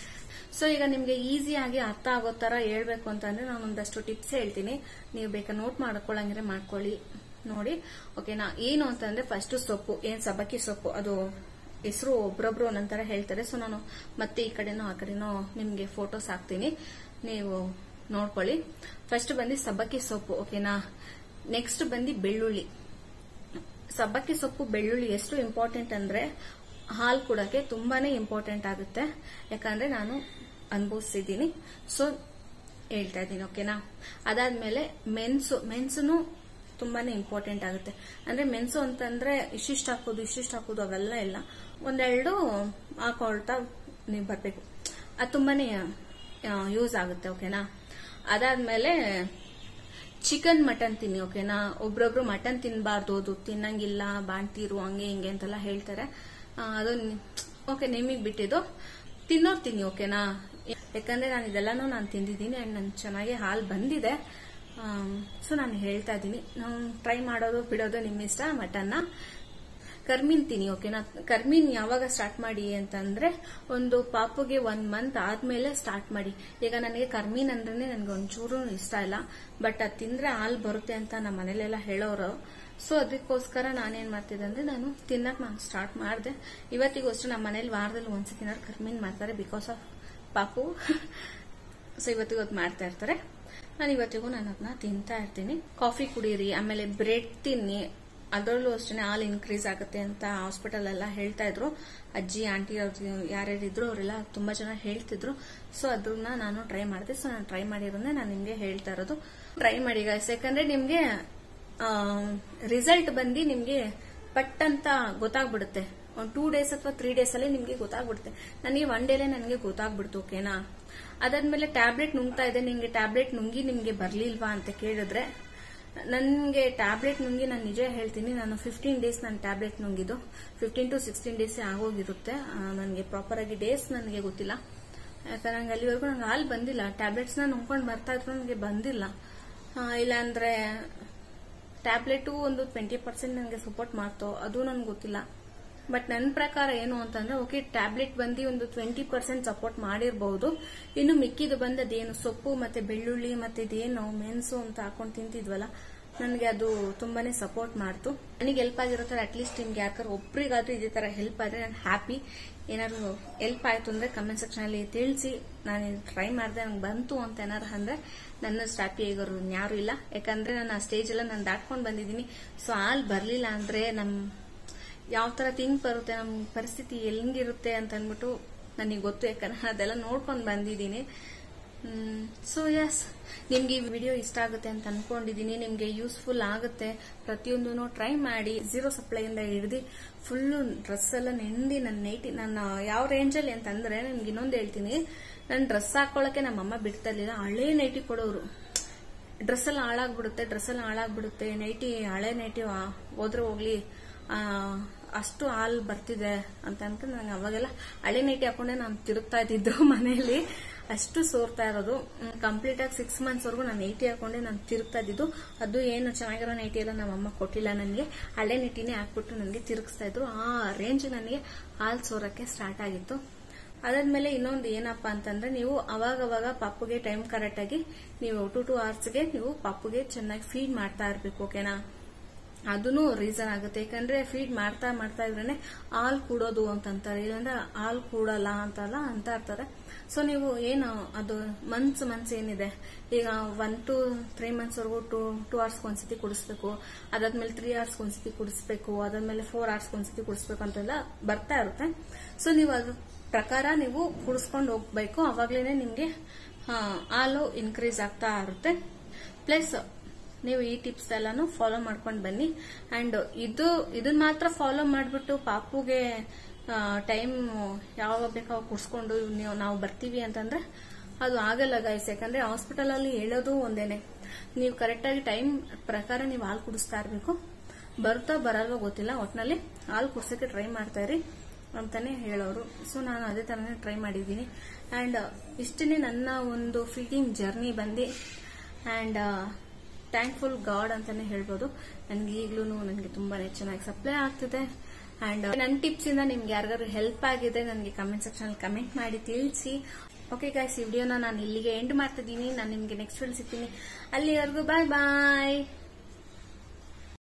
ಸೊ ಈಗ ನಿಮ್ಗೆ ಈಸಿಯಾಗಿ ಅರ್ಥ ಆಗೋ ತರ ಹೇಳ್ಬೇಕು ಅಂತಂದ್ರೆ ನಾನು ಒಂದಷ್ಟು ಟಿಪ್ಸ್ ಹೇಳ್ತೀನಿ ನೀವು ಬೇಕಾ ನೋಟ್ ಮಾಡ್ಕೊಳ್ಳಂಗಿದ್ರೆ ಮಾಡ್ಕೊಳ್ಳಿ ನೋಡಿ ಓಕೆನಾ ಏನು ಅಂತಂದ್ರೆ ಫಸ್ಟ್ ಸೊಪ್ಪು ಏನ್ ಸಬ್ಬಕ್ಕಿ ಸೊಪ್ಪು ಅದು ಹೆಸರು ಒಬ್ರೊಬ್ರು ಒಂದೊಂಥರ ಹೇಳ್ತಾರೆ ಸೊ ನಾನು ಮತ್ತೆ ಈ ಕಡೆನೋ ಆ ಕಡೆನೋ ನಿಮ್ಗೆ ಫೋಟೋಸ್ ಹಾಕ್ತೀನಿ ನೀವು ನೋಡ್ಕೊಳ್ಳಿ ಫಸ್ಟ್ ಬಂದು ಸಬ್ಬಕ್ಕಿ ಸೊಪ್ಪು ಓಕೆನಾ ನೆಕ್ಸ್ಟ್ ಬಂದು ಬೆಳ್ಳುಳ್ಳಿ ಸಬ್ಬಕ್ಕಿ ಸೊಪ್ಪು ಬೆಳ್ಳುಳ್ಳಿ ಎಷ್ಟು ಇಂಪಾರ್ಟೆಂಟ್ ಅಂದ್ರೆ ಹಾಲು ಕೊಡಕ್ಕೆ ತುಂಬಾನೇ ಇಂಪಾರ್ಟೆಂಟ್ ಆಗುತ್ತೆ ಯಾಕಂದ್ರೆ ನಾನು ಅನುಭವಿಸಿದ್ದೀನಿ ಸೊ ಹೇಳ್ತಾ ಇದ್ದೀನಿ ಓಕೆನಾ ಅದಾದ್ಮೇಲೆ ಮೆಣಸು ಮೆಣಸುನು ತುಂಬಾನೇ ಇಂಪಾರ್ಟೆಂಟ್ ಆಗುತ್ತೆ ಅಂದ್ರೆ ಮೆಣಸು ಅಂತಂದ್ರೆ ಇಷ್ಟಿಷ್ಟು ಹಾಕೋದು ಇಷ್ಟಿಷ್ಟು ಹಾಕೋದು ಅವೆಲ್ಲ ಇಲ್ಲ ಒಂದೆರಡು ಹಾಕೊಳ್ತಾ ನೀವು ಬರ್ಬೇಕು ಅದು ತುಂಬಾನೇ ಯೂಸ್ ಆಗುತ್ತೆ ಓಕೆನಾ ಅದಾದ್ಮೇಲೆ ಚಿಕನ್ ಮಟನ್ ತಿನ್ನಿ ಓಕೆನಾ ಒಬ್ರೊಬ್ರು ಮಟನ್ ತಿನ್ನಬಾರ್ದು ಅದು ತಿನ್ನಂಗಿಲ್ಲ ಬಾಣ್ತೀರು ಹಂಗೆ ಹಿಂಗೆ ಅಂತೆಲ್ಲ ಹೇಳ್ತಾರೆ ಆ, ಅದು ಓಕೆ ನಿಮಗೆ ಬಿಟ್ಟಿದ್ದು ತಿನ್ನೋರು ತಿನ್ನಿ ಓಕೆನಾ ಯಾಕಂದ್ರೆ ನಾನು ಇದೆಲ್ಲಾನು ನಾನು ತಿಂದಿದ್ದೀನಿ ಅಂಡ್ ನನ್ ಚೆನ್ನಾಗಿ ಹಾಲು ಬಂದಿದೆ ಸೊ ನಾನು ಹೇಳ್ತಾ ಇದ್ದೀನಿ ನಾವು ಟ್ರೈ ಮಾಡೋದು ಬಿಡೋದು ನಿಮ್ಮ ಇಷ್ಟ ಮಟನ್ನ ಕರ್ಮೀನ್ ತಿನ್ನಿ ಓಕೆನಾ ಕರ್ಮೀನ್ ಯಾವಾಗ ಸ್ಟಾರ್ಟ್ ಮಾಡಿ ಅಂತಂದ್ರೆ ಒಂದು ಪಾಪುಗೆ ಒನ್ ಮಂತ್ ಆದ್ಮೇಲೆ ಸ್ಟಾರ್ಟ್ ಮಾಡಿ ಈಗ ನನಗೆ ಕರ್ಮೀನ್ ಅಂದ್ರೆ ನನಗೆ ಒಂಚೂರು ಇಷ್ಟ ಇಲ್ಲ ಬಟ್ ಅದು ತಿಂದ್ರೆ ಹಾಲು ಬರುತ್ತೆ ಅಂತ ನಮ್ಮ ಮನೇಲೆಲ್ಲ ಹೇಳೋರು ಸೊ ಅದಕ್ಕೋಸ್ಕರ ನಾನೇನ್ ಮಾಡ್ತಿದ್ದೆ ಅಂದ್ರೆ ನಾನು ತಿನ್ನಕ್ ನಾನು ಸ್ಟಾರ್ಟ್ ಮಾಡಿದೆ ಇವತ್ತಿಗೂ ಅಷ್ಟು ನಮ್ಮ ಮನೇಲಿ ವಾರದಲ್ಲಿ ಒಂದ್ಸತಿ ಕರ್ಮೀನ್ ಮಾಡ್ತಾರೆ ಬಿಕಾಸ್ ಆಫ್ ಪಾಪು ಸೊ ಇವತ್ತಿಗೂ ಅದು ಮಾಡ್ತಾ ಇರ್ತಾರೆ ನಾನು ಇವತ್ತಿಗೂ ನಾನು ಅದನ್ನ ತಿಂತಾ ಇರ್ತೀನಿ ಕಾಫಿ ಕುಡೀರಿ ಆಮೇಲೆ ಬ್ರೆಡ್ ತಿನ್ನಿ ಅದರಲ್ಲೂ ಅಷ್ಟೇ ಹಾಲು ಇನ್ಕ್ರೀಸ್ ಆಗುತ್ತೆ ಅಂತ ಹಾಸ್ಪಿಟಲ್ ಎಲ್ಲ ಹೇಳ್ತಾ ಇದ್ರು ಅಜ್ಜಿ ಆಂಟಿ ಅವ್ರು ಯಾರ್ಯಾರಿದ್ರು ಅವರೆಲ್ಲ ತುಂಬಾ ಜನ ಹೇಳ್ತಿದ್ರು ಸೊ ಅದನ್ನ ನಾನು ಟ್ರೈ ಮಾಡಿದೆ ಸೊ ನಾನು ಟ್ರೈ ಮಾಡಿರೋದೇ ನಾನು ನಿಮ್ಗೆ ಹೇಳ್ತಾ ಇರೋದು ಟ್ರೈ ಮಾಡಿ ಗೈಸ್ ಯಾಕಂದ್ರೆ ನಿಮ್ಗೆ ರಿಸಲ್ಟ್ ಬಂದು ನಿಮ್ಗೆ ಪಟ್ ಅಂತ ಗೊತ್ತಾಗ್ಬಿಡುತ್ತೆ ಒಂದು ಟೂ ಡೇಸ್ ಅಥವಾ ತ್ರೀ ಡೇಸ್ ಅಲ್ಲಿ ನಿಮ್ಗೆ ಗೊತ್ತಾಗ್ಬಿಡುತ್ತೆ ನನಗೆ ಒನ್ ಡೇಲೆ ನನಗೆ ಗೊತ್ತಾಗ್ಬಿಡ್ತು ಓಕೆನಾ ಅದಾದ್ಮೇಲೆ ಟ್ಯಾಬ್ಲೆಟ್ ನುಂಗ್ತಾ ಇದೆ ನಿಮ್ಗೆ ಟ್ಯಾಬ್ಲೆಟ್ ನುಂಗಿ ನಿಮ್ಗೆ ಬರ್ಲಿಲ್ವಾ ಅಂತ ಕೇಳಿದ್ರೆ ನನಗೆ ಟ್ಯಾಬ್ಲೆಟ್ ನುಂಗಿ ನಾನು ನಿಜ ಹೇಳ್ತೀನಿ ನಾನು ಫಿಫ್ಟೀನ್ ಡೇಸ್ ನಾನು ಟ್ಯಾಬ್ಲೆಟ್ ನುಂಗಿದ್ದು ಫಿಫ್ಟೀನ್ ಟು ಸಿಕ್ಸ್ಟೀನ್ ಡೇಸ್ ಆಗೋಗಿರುತ್ತೆ ನನಗೆ ಪ್ರಾಪರ್ ಆಗಿ ಡೇಸ್ ನನಗೆ ಗೊತ್ತಿಲ್ಲ ಯಾಕಂದ್ರೆ ನಂಗೆ ಅಲ್ಲಿವರೆಗೂ ನಂಗೆ ಹಾಲು ಬಂದಿಲ್ಲ ಟ್ಯಾಬ್ಲೆಟ್ಸ್ನ ನುಂಗ್ಕೊಂಡು ಬರ್ತಾ ಇದ್ರು ನನಗೆ ಬಂದಿಲ್ಲ ಆ, ಇಲ್ಲಾಂದ್ರೆ ಟ್ಯಾಬ್ಲೆಟು ಒಂದು ಟ್ವೆಂಟಿ ಪರ್ಸೆಂಟ್ ನನಗೆ ಸಪೋರ್ಟ್ ಮಾಡ್ತೋ ಅದು ನನಗೆ ಗೊತ್ತಿಲ್ಲ ಬಟ್ ನನ್ನ ಪ್ರಕಾರ ಏನು ಅಂತಂದ್ರೆ ಓಕೆ ಟ್ಯಾಬ್ಲೆಟ್ ಬಂದು ಒಂದು ಟ್ವೆಂಟಿ ಪರ್ಸೆಂಟ್ ಸಪೋರ್ಟ್ ಮಾಡಿರಬಹುದು ಇನ್ನು ಮಿಕ್ಕಿದು ಬಂದು ಅದೇನು ಸೊಪ್ಪು ಮತ್ತೆ ಬೆಳ್ಳುಳ್ಳಿ ಮತ್ತೆ ಇದೇನು ಮೆಣಸು ಅಂತ ಹಾಕೊಂಡು ತಿಂತಿದ್ವಲ್ಲ ನನಗೆ ಅದು ತುಂಬಾನೇ ಸಪೋರ್ಟ್ ಮಾಡ್ತು ನನಗೆ ಹೆಲ್ಪ್ ಆಗಿರೋ ತರ ಅಟ್ಲೀಸ್ಟ್ ನಿಮ್ಗೆ ಯಾಕಂದ್ರೆ ಒಬ್ರಿಗಾದ್ರೂ ಇದೇ ತರ ಹೆಲ್ಪ್ ಆದ್ರೆ ನಾನು ಹ್ಯಾಪಿ ಏನಾದ್ರು ಹೆಲ್ಪ್ ಆಯ್ತು ಅಂದ್ರೆ ಕಮೆಂಟ್ ಸೆಕ್ಷನ್ ಅಲ್ಲಿ ತಿಳಿಸಿ ನಾನು ಟ್ರೈ ಮಾಡಿದೆ ನಂಗೆ ಬಂತು ಅಂತ ಏನಾರು ಅಂದ್ರೆ ನನ್ನ ಹ್ಯಾಪಿ ಆಗಿರೋರು ಯಾರು ಇಲ್ಲ ಯಾಕಂದ್ರೆ ನಾನು ಆ ಸ್ಟೇಜ್ ಎಲ್ಲ ನಾನು ದಾಟ್ಕೊಂಡು ಬಂದಿದ್ದೀನಿ ಸೊ ಹಾಲ್ ಬರ್ಲಿಲ್ಲ ಅಂದ್ರೆ ನಮ್ ಯಾವ ತರ ಥಿಂಕ್ ಬರುತ್ತೆ ನಮ್ ಪರಿಸ್ಥಿತಿ ಹೆಂಗಿರುತ್ತೆ ಅಂತ ಅಂದ್ಬಿಟ್ಟು ನನಗೆ ಗೊತ್ತು ಯಾಕಂದ್ರೆ ಅದೆಲ್ಲ ನೋಡ್ಕೊಂಡು ಬಂದಿದ್ದೀನಿ ಸೊ ಎಸ್ ನಿಮ್ಗೆ ಈ ವಿಡಿಯೋ ಇಷ್ಟ ಆಗುತ್ತೆ ಅಂತ ಅನ್ಕೊಂಡಿದೀನಿ ನಿಮ್ಗೆ ಯೂಸ್ಫುಲ್ ಆಗುತ್ತೆ ಪ್ರತಿಯೊಂದೂ ಟ್ರೈ ಮಾಡಿ ಝೀರೋ ಸಪ್ಲೈಯಿಂದ ಹಿಡಿದು ಫುಲ್ಲು ಡ್ರೆಸ್ ಎಲ್ಲ ನೆಂದಿ ನನ್ನ ನೈಟಿ ನನ್ನ ಯಾವ ರೇಂಜಲ್ಲಿ ಅಂತಂದ್ರೆ ನಿಮ್ಗೆ ಇನ್ನೊಂದು ಹೇಳ್ತೀನಿ ನನ್ನ ಡ್ರೆಸ್ ಹಾಕೊಳ್ಳೋಕೆ ನಮ್ಮಮ್ಮ ಬಿಡ್ತಾ ಇರ್ಲಿಲ್ಲ ಹಳೇ ನೈಟಿ ಕೊಡೋರು ಡ್ರೆಸ್ ಎಲ್ಲ ಹಾಳಾಗ್ಬಿಡುತ್ತೆ ಡ್ರೆಸ್ ಎಲ್ಲ ಹಾಳಾಗ್ಬಿಡುತ್ತೆ ನೈಟಿ ಹಳೆ ನೈಟಿ ಆ- ಹೋದ್ರೆ ಹೋಗ್ಲಿ ಆ, ಅಷ್ಟು ಹಾಲ್ ಬರ್ತಿದೆ ಅಂತ ಅನ್ಕೊಂಡು ನಂಗೆ ಅವಾಗೆಲ್ಲ ಹಳೆ ನೈಟಿ ಹಾಕೊಂಡೆ ನಾನು ತಿರುಗ್ತಾ ಇದ್ದಿದ್ದು ಮನೆಯಲ್ಲಿ ಅಷ್ಟು ಸೋರ್ತಾ ಇರೋದು ಕಂಪ್ಲೀಟ್ ಆಗಿ ಸಿಕ್ಸ್ ಮಂತ್ಸ್ ವರೆಗೂ ನಾನು ನೈಟಿ ಹಾಕೊಂಡೆ ನಾನು ತಿರುಗ್ತಾ ಇದ್ದಿದ್ದು ಅದು ಏನು ಚೆನ್ನಾಗಿರೋ ನೈಟಿ ಎಲ್ಲ ನಮ್ಮ ಅಮ್ಮ ಕೊಟ್ಟಿಲ್ಲ ನನಗೆ ಹಳೆ ನೈಟಿನೇ ಹಾಕ್ಬಿಟ್ಟು ನನಗೆ ತಿರುಗಿಸ್ತಾ ಇದ್ರು ಆ ರೇಂಜ್ ನನಗೆ ಹಾಲ್ ಸೋರಕ್ಕೆ ಸ್ಟಾರ್ಟ್ ಆಗಿತ್ತು ಅದಾದ್ಮೇಲೆ ಇನ್ನೊಂದು ಏನಪ್ಪಾ ಅಂತಂದ್ರೆ ನೀವು ಅವಾಗ ಅವಾಗ ಪಾಪುಗೆ ಟೈಮ್ ಕರೆಕ್ಟ್ ಆಗಿ ನೀವು ಟು ಟು ಅವರ್ಸ್ಗೆ ನೀವು ಪಾಪುಗೆ ಚೆನ್ನಾಗಿ ಫೀಡ್ ಮಾಡ್ತಾ ಇರ್ಬೇಕು ಓಕೆನಾ ಅದೂ ರೀಸನ್ ಆಗುತ್ತೆ ಯಾಕಂದ್ರೆ ಫೀಡ್ ಮಾಡ್ತಾ ಮಾಡ್ತಾ ಇದ್ರೇನೆ ಹಾಲು ಕೂಡೋದು ಅಂತಂತಾರೆ ಇಲ್ಲಾಂದ್ರೆ ಹಾಲು ಕೂಡಲ್ಲ ಅಂತಲ್ಲ ಅಂತ ಇರ್ತಾರೆ ಸೊ ನೀವು ಏನು ಅದು ಮಂತ್ಸ್ ಮಂತ್ಸ್ ಏನಿದೆ ಈಗ ಒನ್ ಟು ತ್ರೀ ಮಂತ್ಸ್ ವರೆಗೂ ಟೂ ಟೂ ಅವರ್ಸ್ ಒಂದ್ಸತಿ ಕುಡಿಸ್ಬೇಕು ಅದಾದ್ಮೇಲೆ ತ್ರೀ ಅವರ್ಸ್ ಒಂದ್ಸತಿ ಕುಡಿಸ್ಬೇಕು ಅದಾದ್ಮೇಲೆ ಫೋರ್ ಅವರ್ಸ್ ಒಂದ್ಸತಿ ಕುಡಿಸ್ಬೇಕು ಅಂತೆಲ್ಲ ಬರ್ತಾ ಇರುತ್ತೆ ಸೊ ನೀವು ಅದ್ರ ಪ್ರಕಾರ ನೀವು ಕುಡಿಸ್ಕೊಂಡು ಹೋಗ್ಬೇಕು ಅವಾಗ್ಲೇನೆ ನಿಮ್ಗೆ ಆ, ಹಾಲು ಇನ್ಕ್ರೀಸ್ ಆಗ್ತಾ ಇರುತ್ತೆ ಪ್ಲಸ್ ನೀವು ಈ ಟಿಪ್ಸ್ ಎಲ್ಲಾನು ಫಾಲೋ ಮಾಡ್ಕೊಂಡು ಬನ್ನಿ ಅಂಡ್ ಇದು ಇದನ್ನ ಮಾತ್ರ ಫಾಲೋ ಮಾಡ್ಬಿಟ್ಟು ಪಾಪುಗೆ ಟೈಮ್ ಯಾವಾಗ ಬೇಕಾವಾಗ ಕುಡ್ಸ್ಕೊಂಡು ನೀವು ನಾವು ಬರ್ತೀವಿ ಅಂತಂದ್ರೆ ಅದು ಆಗಲ್ಲ ಗೈಸ್ ಯಾಕಂದ್ರೆ ಹಾಸ್ಪಿಟಲ್ ಅಲ್ಲಿ ಹೇಳೋದು ಒಂದೇನೆ ನೀವು ಕರೆಕ್ಟಾಗಿ ಟೈಮ್ ಪ್ರಕಾರ ನೀವು ಹಾಲು ಕುಡಿಸ್ತಾ ಇರಬೇಕು ಬರುತ್ತಾ ಬರಲ್ವೋ ಗೊತ್ತಿಲ್ಲ ಒಟ್ನಲ್ಲಿ ಹಾಲು ಕುಡ್ಸಕ್ಕೆ ಟ್ರೈ ಮಾಡ್ತಾ ಇರಿ ಅಂತಾನೆ ಹೇಳೋರು ಸೊ ನಾನು ಅದೇ ತರನೇ ಟ್ರೈ ಮಾಡಿದ್ದೀನಿ ಅಂಡ್ ಇಷ್ಟೇ ನನ್ನ ಒಂದು ಫೀಡಿಂಗ್ ಜರ್ನಿ ಬಂದು ಅಂಡ್ ಥ್ಯಾಂಕ್ಫುಲ್ ಗಾಡ್ ಅಂತಾನೆ ಹೇಳ್ಬೋದು ನನಗೆ ಈಗಲೂ ನನಗೆ ತುಂಬಾನೇ ಚೆನ್ನಾಗಿ ಸಪ್ಲೈ ಆಗ್ತಿದೆ ಅಂಡ್ ನನ್ನ ಟಿಪ್ಸ್ ಇಂದ ನಿಮ್ಗೆ ಯಾರಿಗಾದ್ರು ಹೆಲ್ಪ್ ಆಗಿದೆ ನನಗೆ ಕಮೆಂಟ್ ಸೆಕ್ಷನ್ ಅಲ್ಲಿ ಕಮೆಂಟ್ ಮಾಡಿ ತಿಳಿಸಿ ಓಕೆ ಗಾಯ್ಸ್ ಈ ವಿಡಿಯೋನ ನಾನು ಇಲ್ಲಿಗೆ ಎಂಡ್ ಮಾಡ್ತಿದ್ದೀನಿ ನಾನು ನಿಮ್ಗೆ ನೆಕ್ಸ್ಟ್ ವಿಡಿಯೋ ಸಿಗ್ತೀನಿ ಅಲ್ಲಿವರೆಗೂ ಬಾಯ್ ಬಾಯ್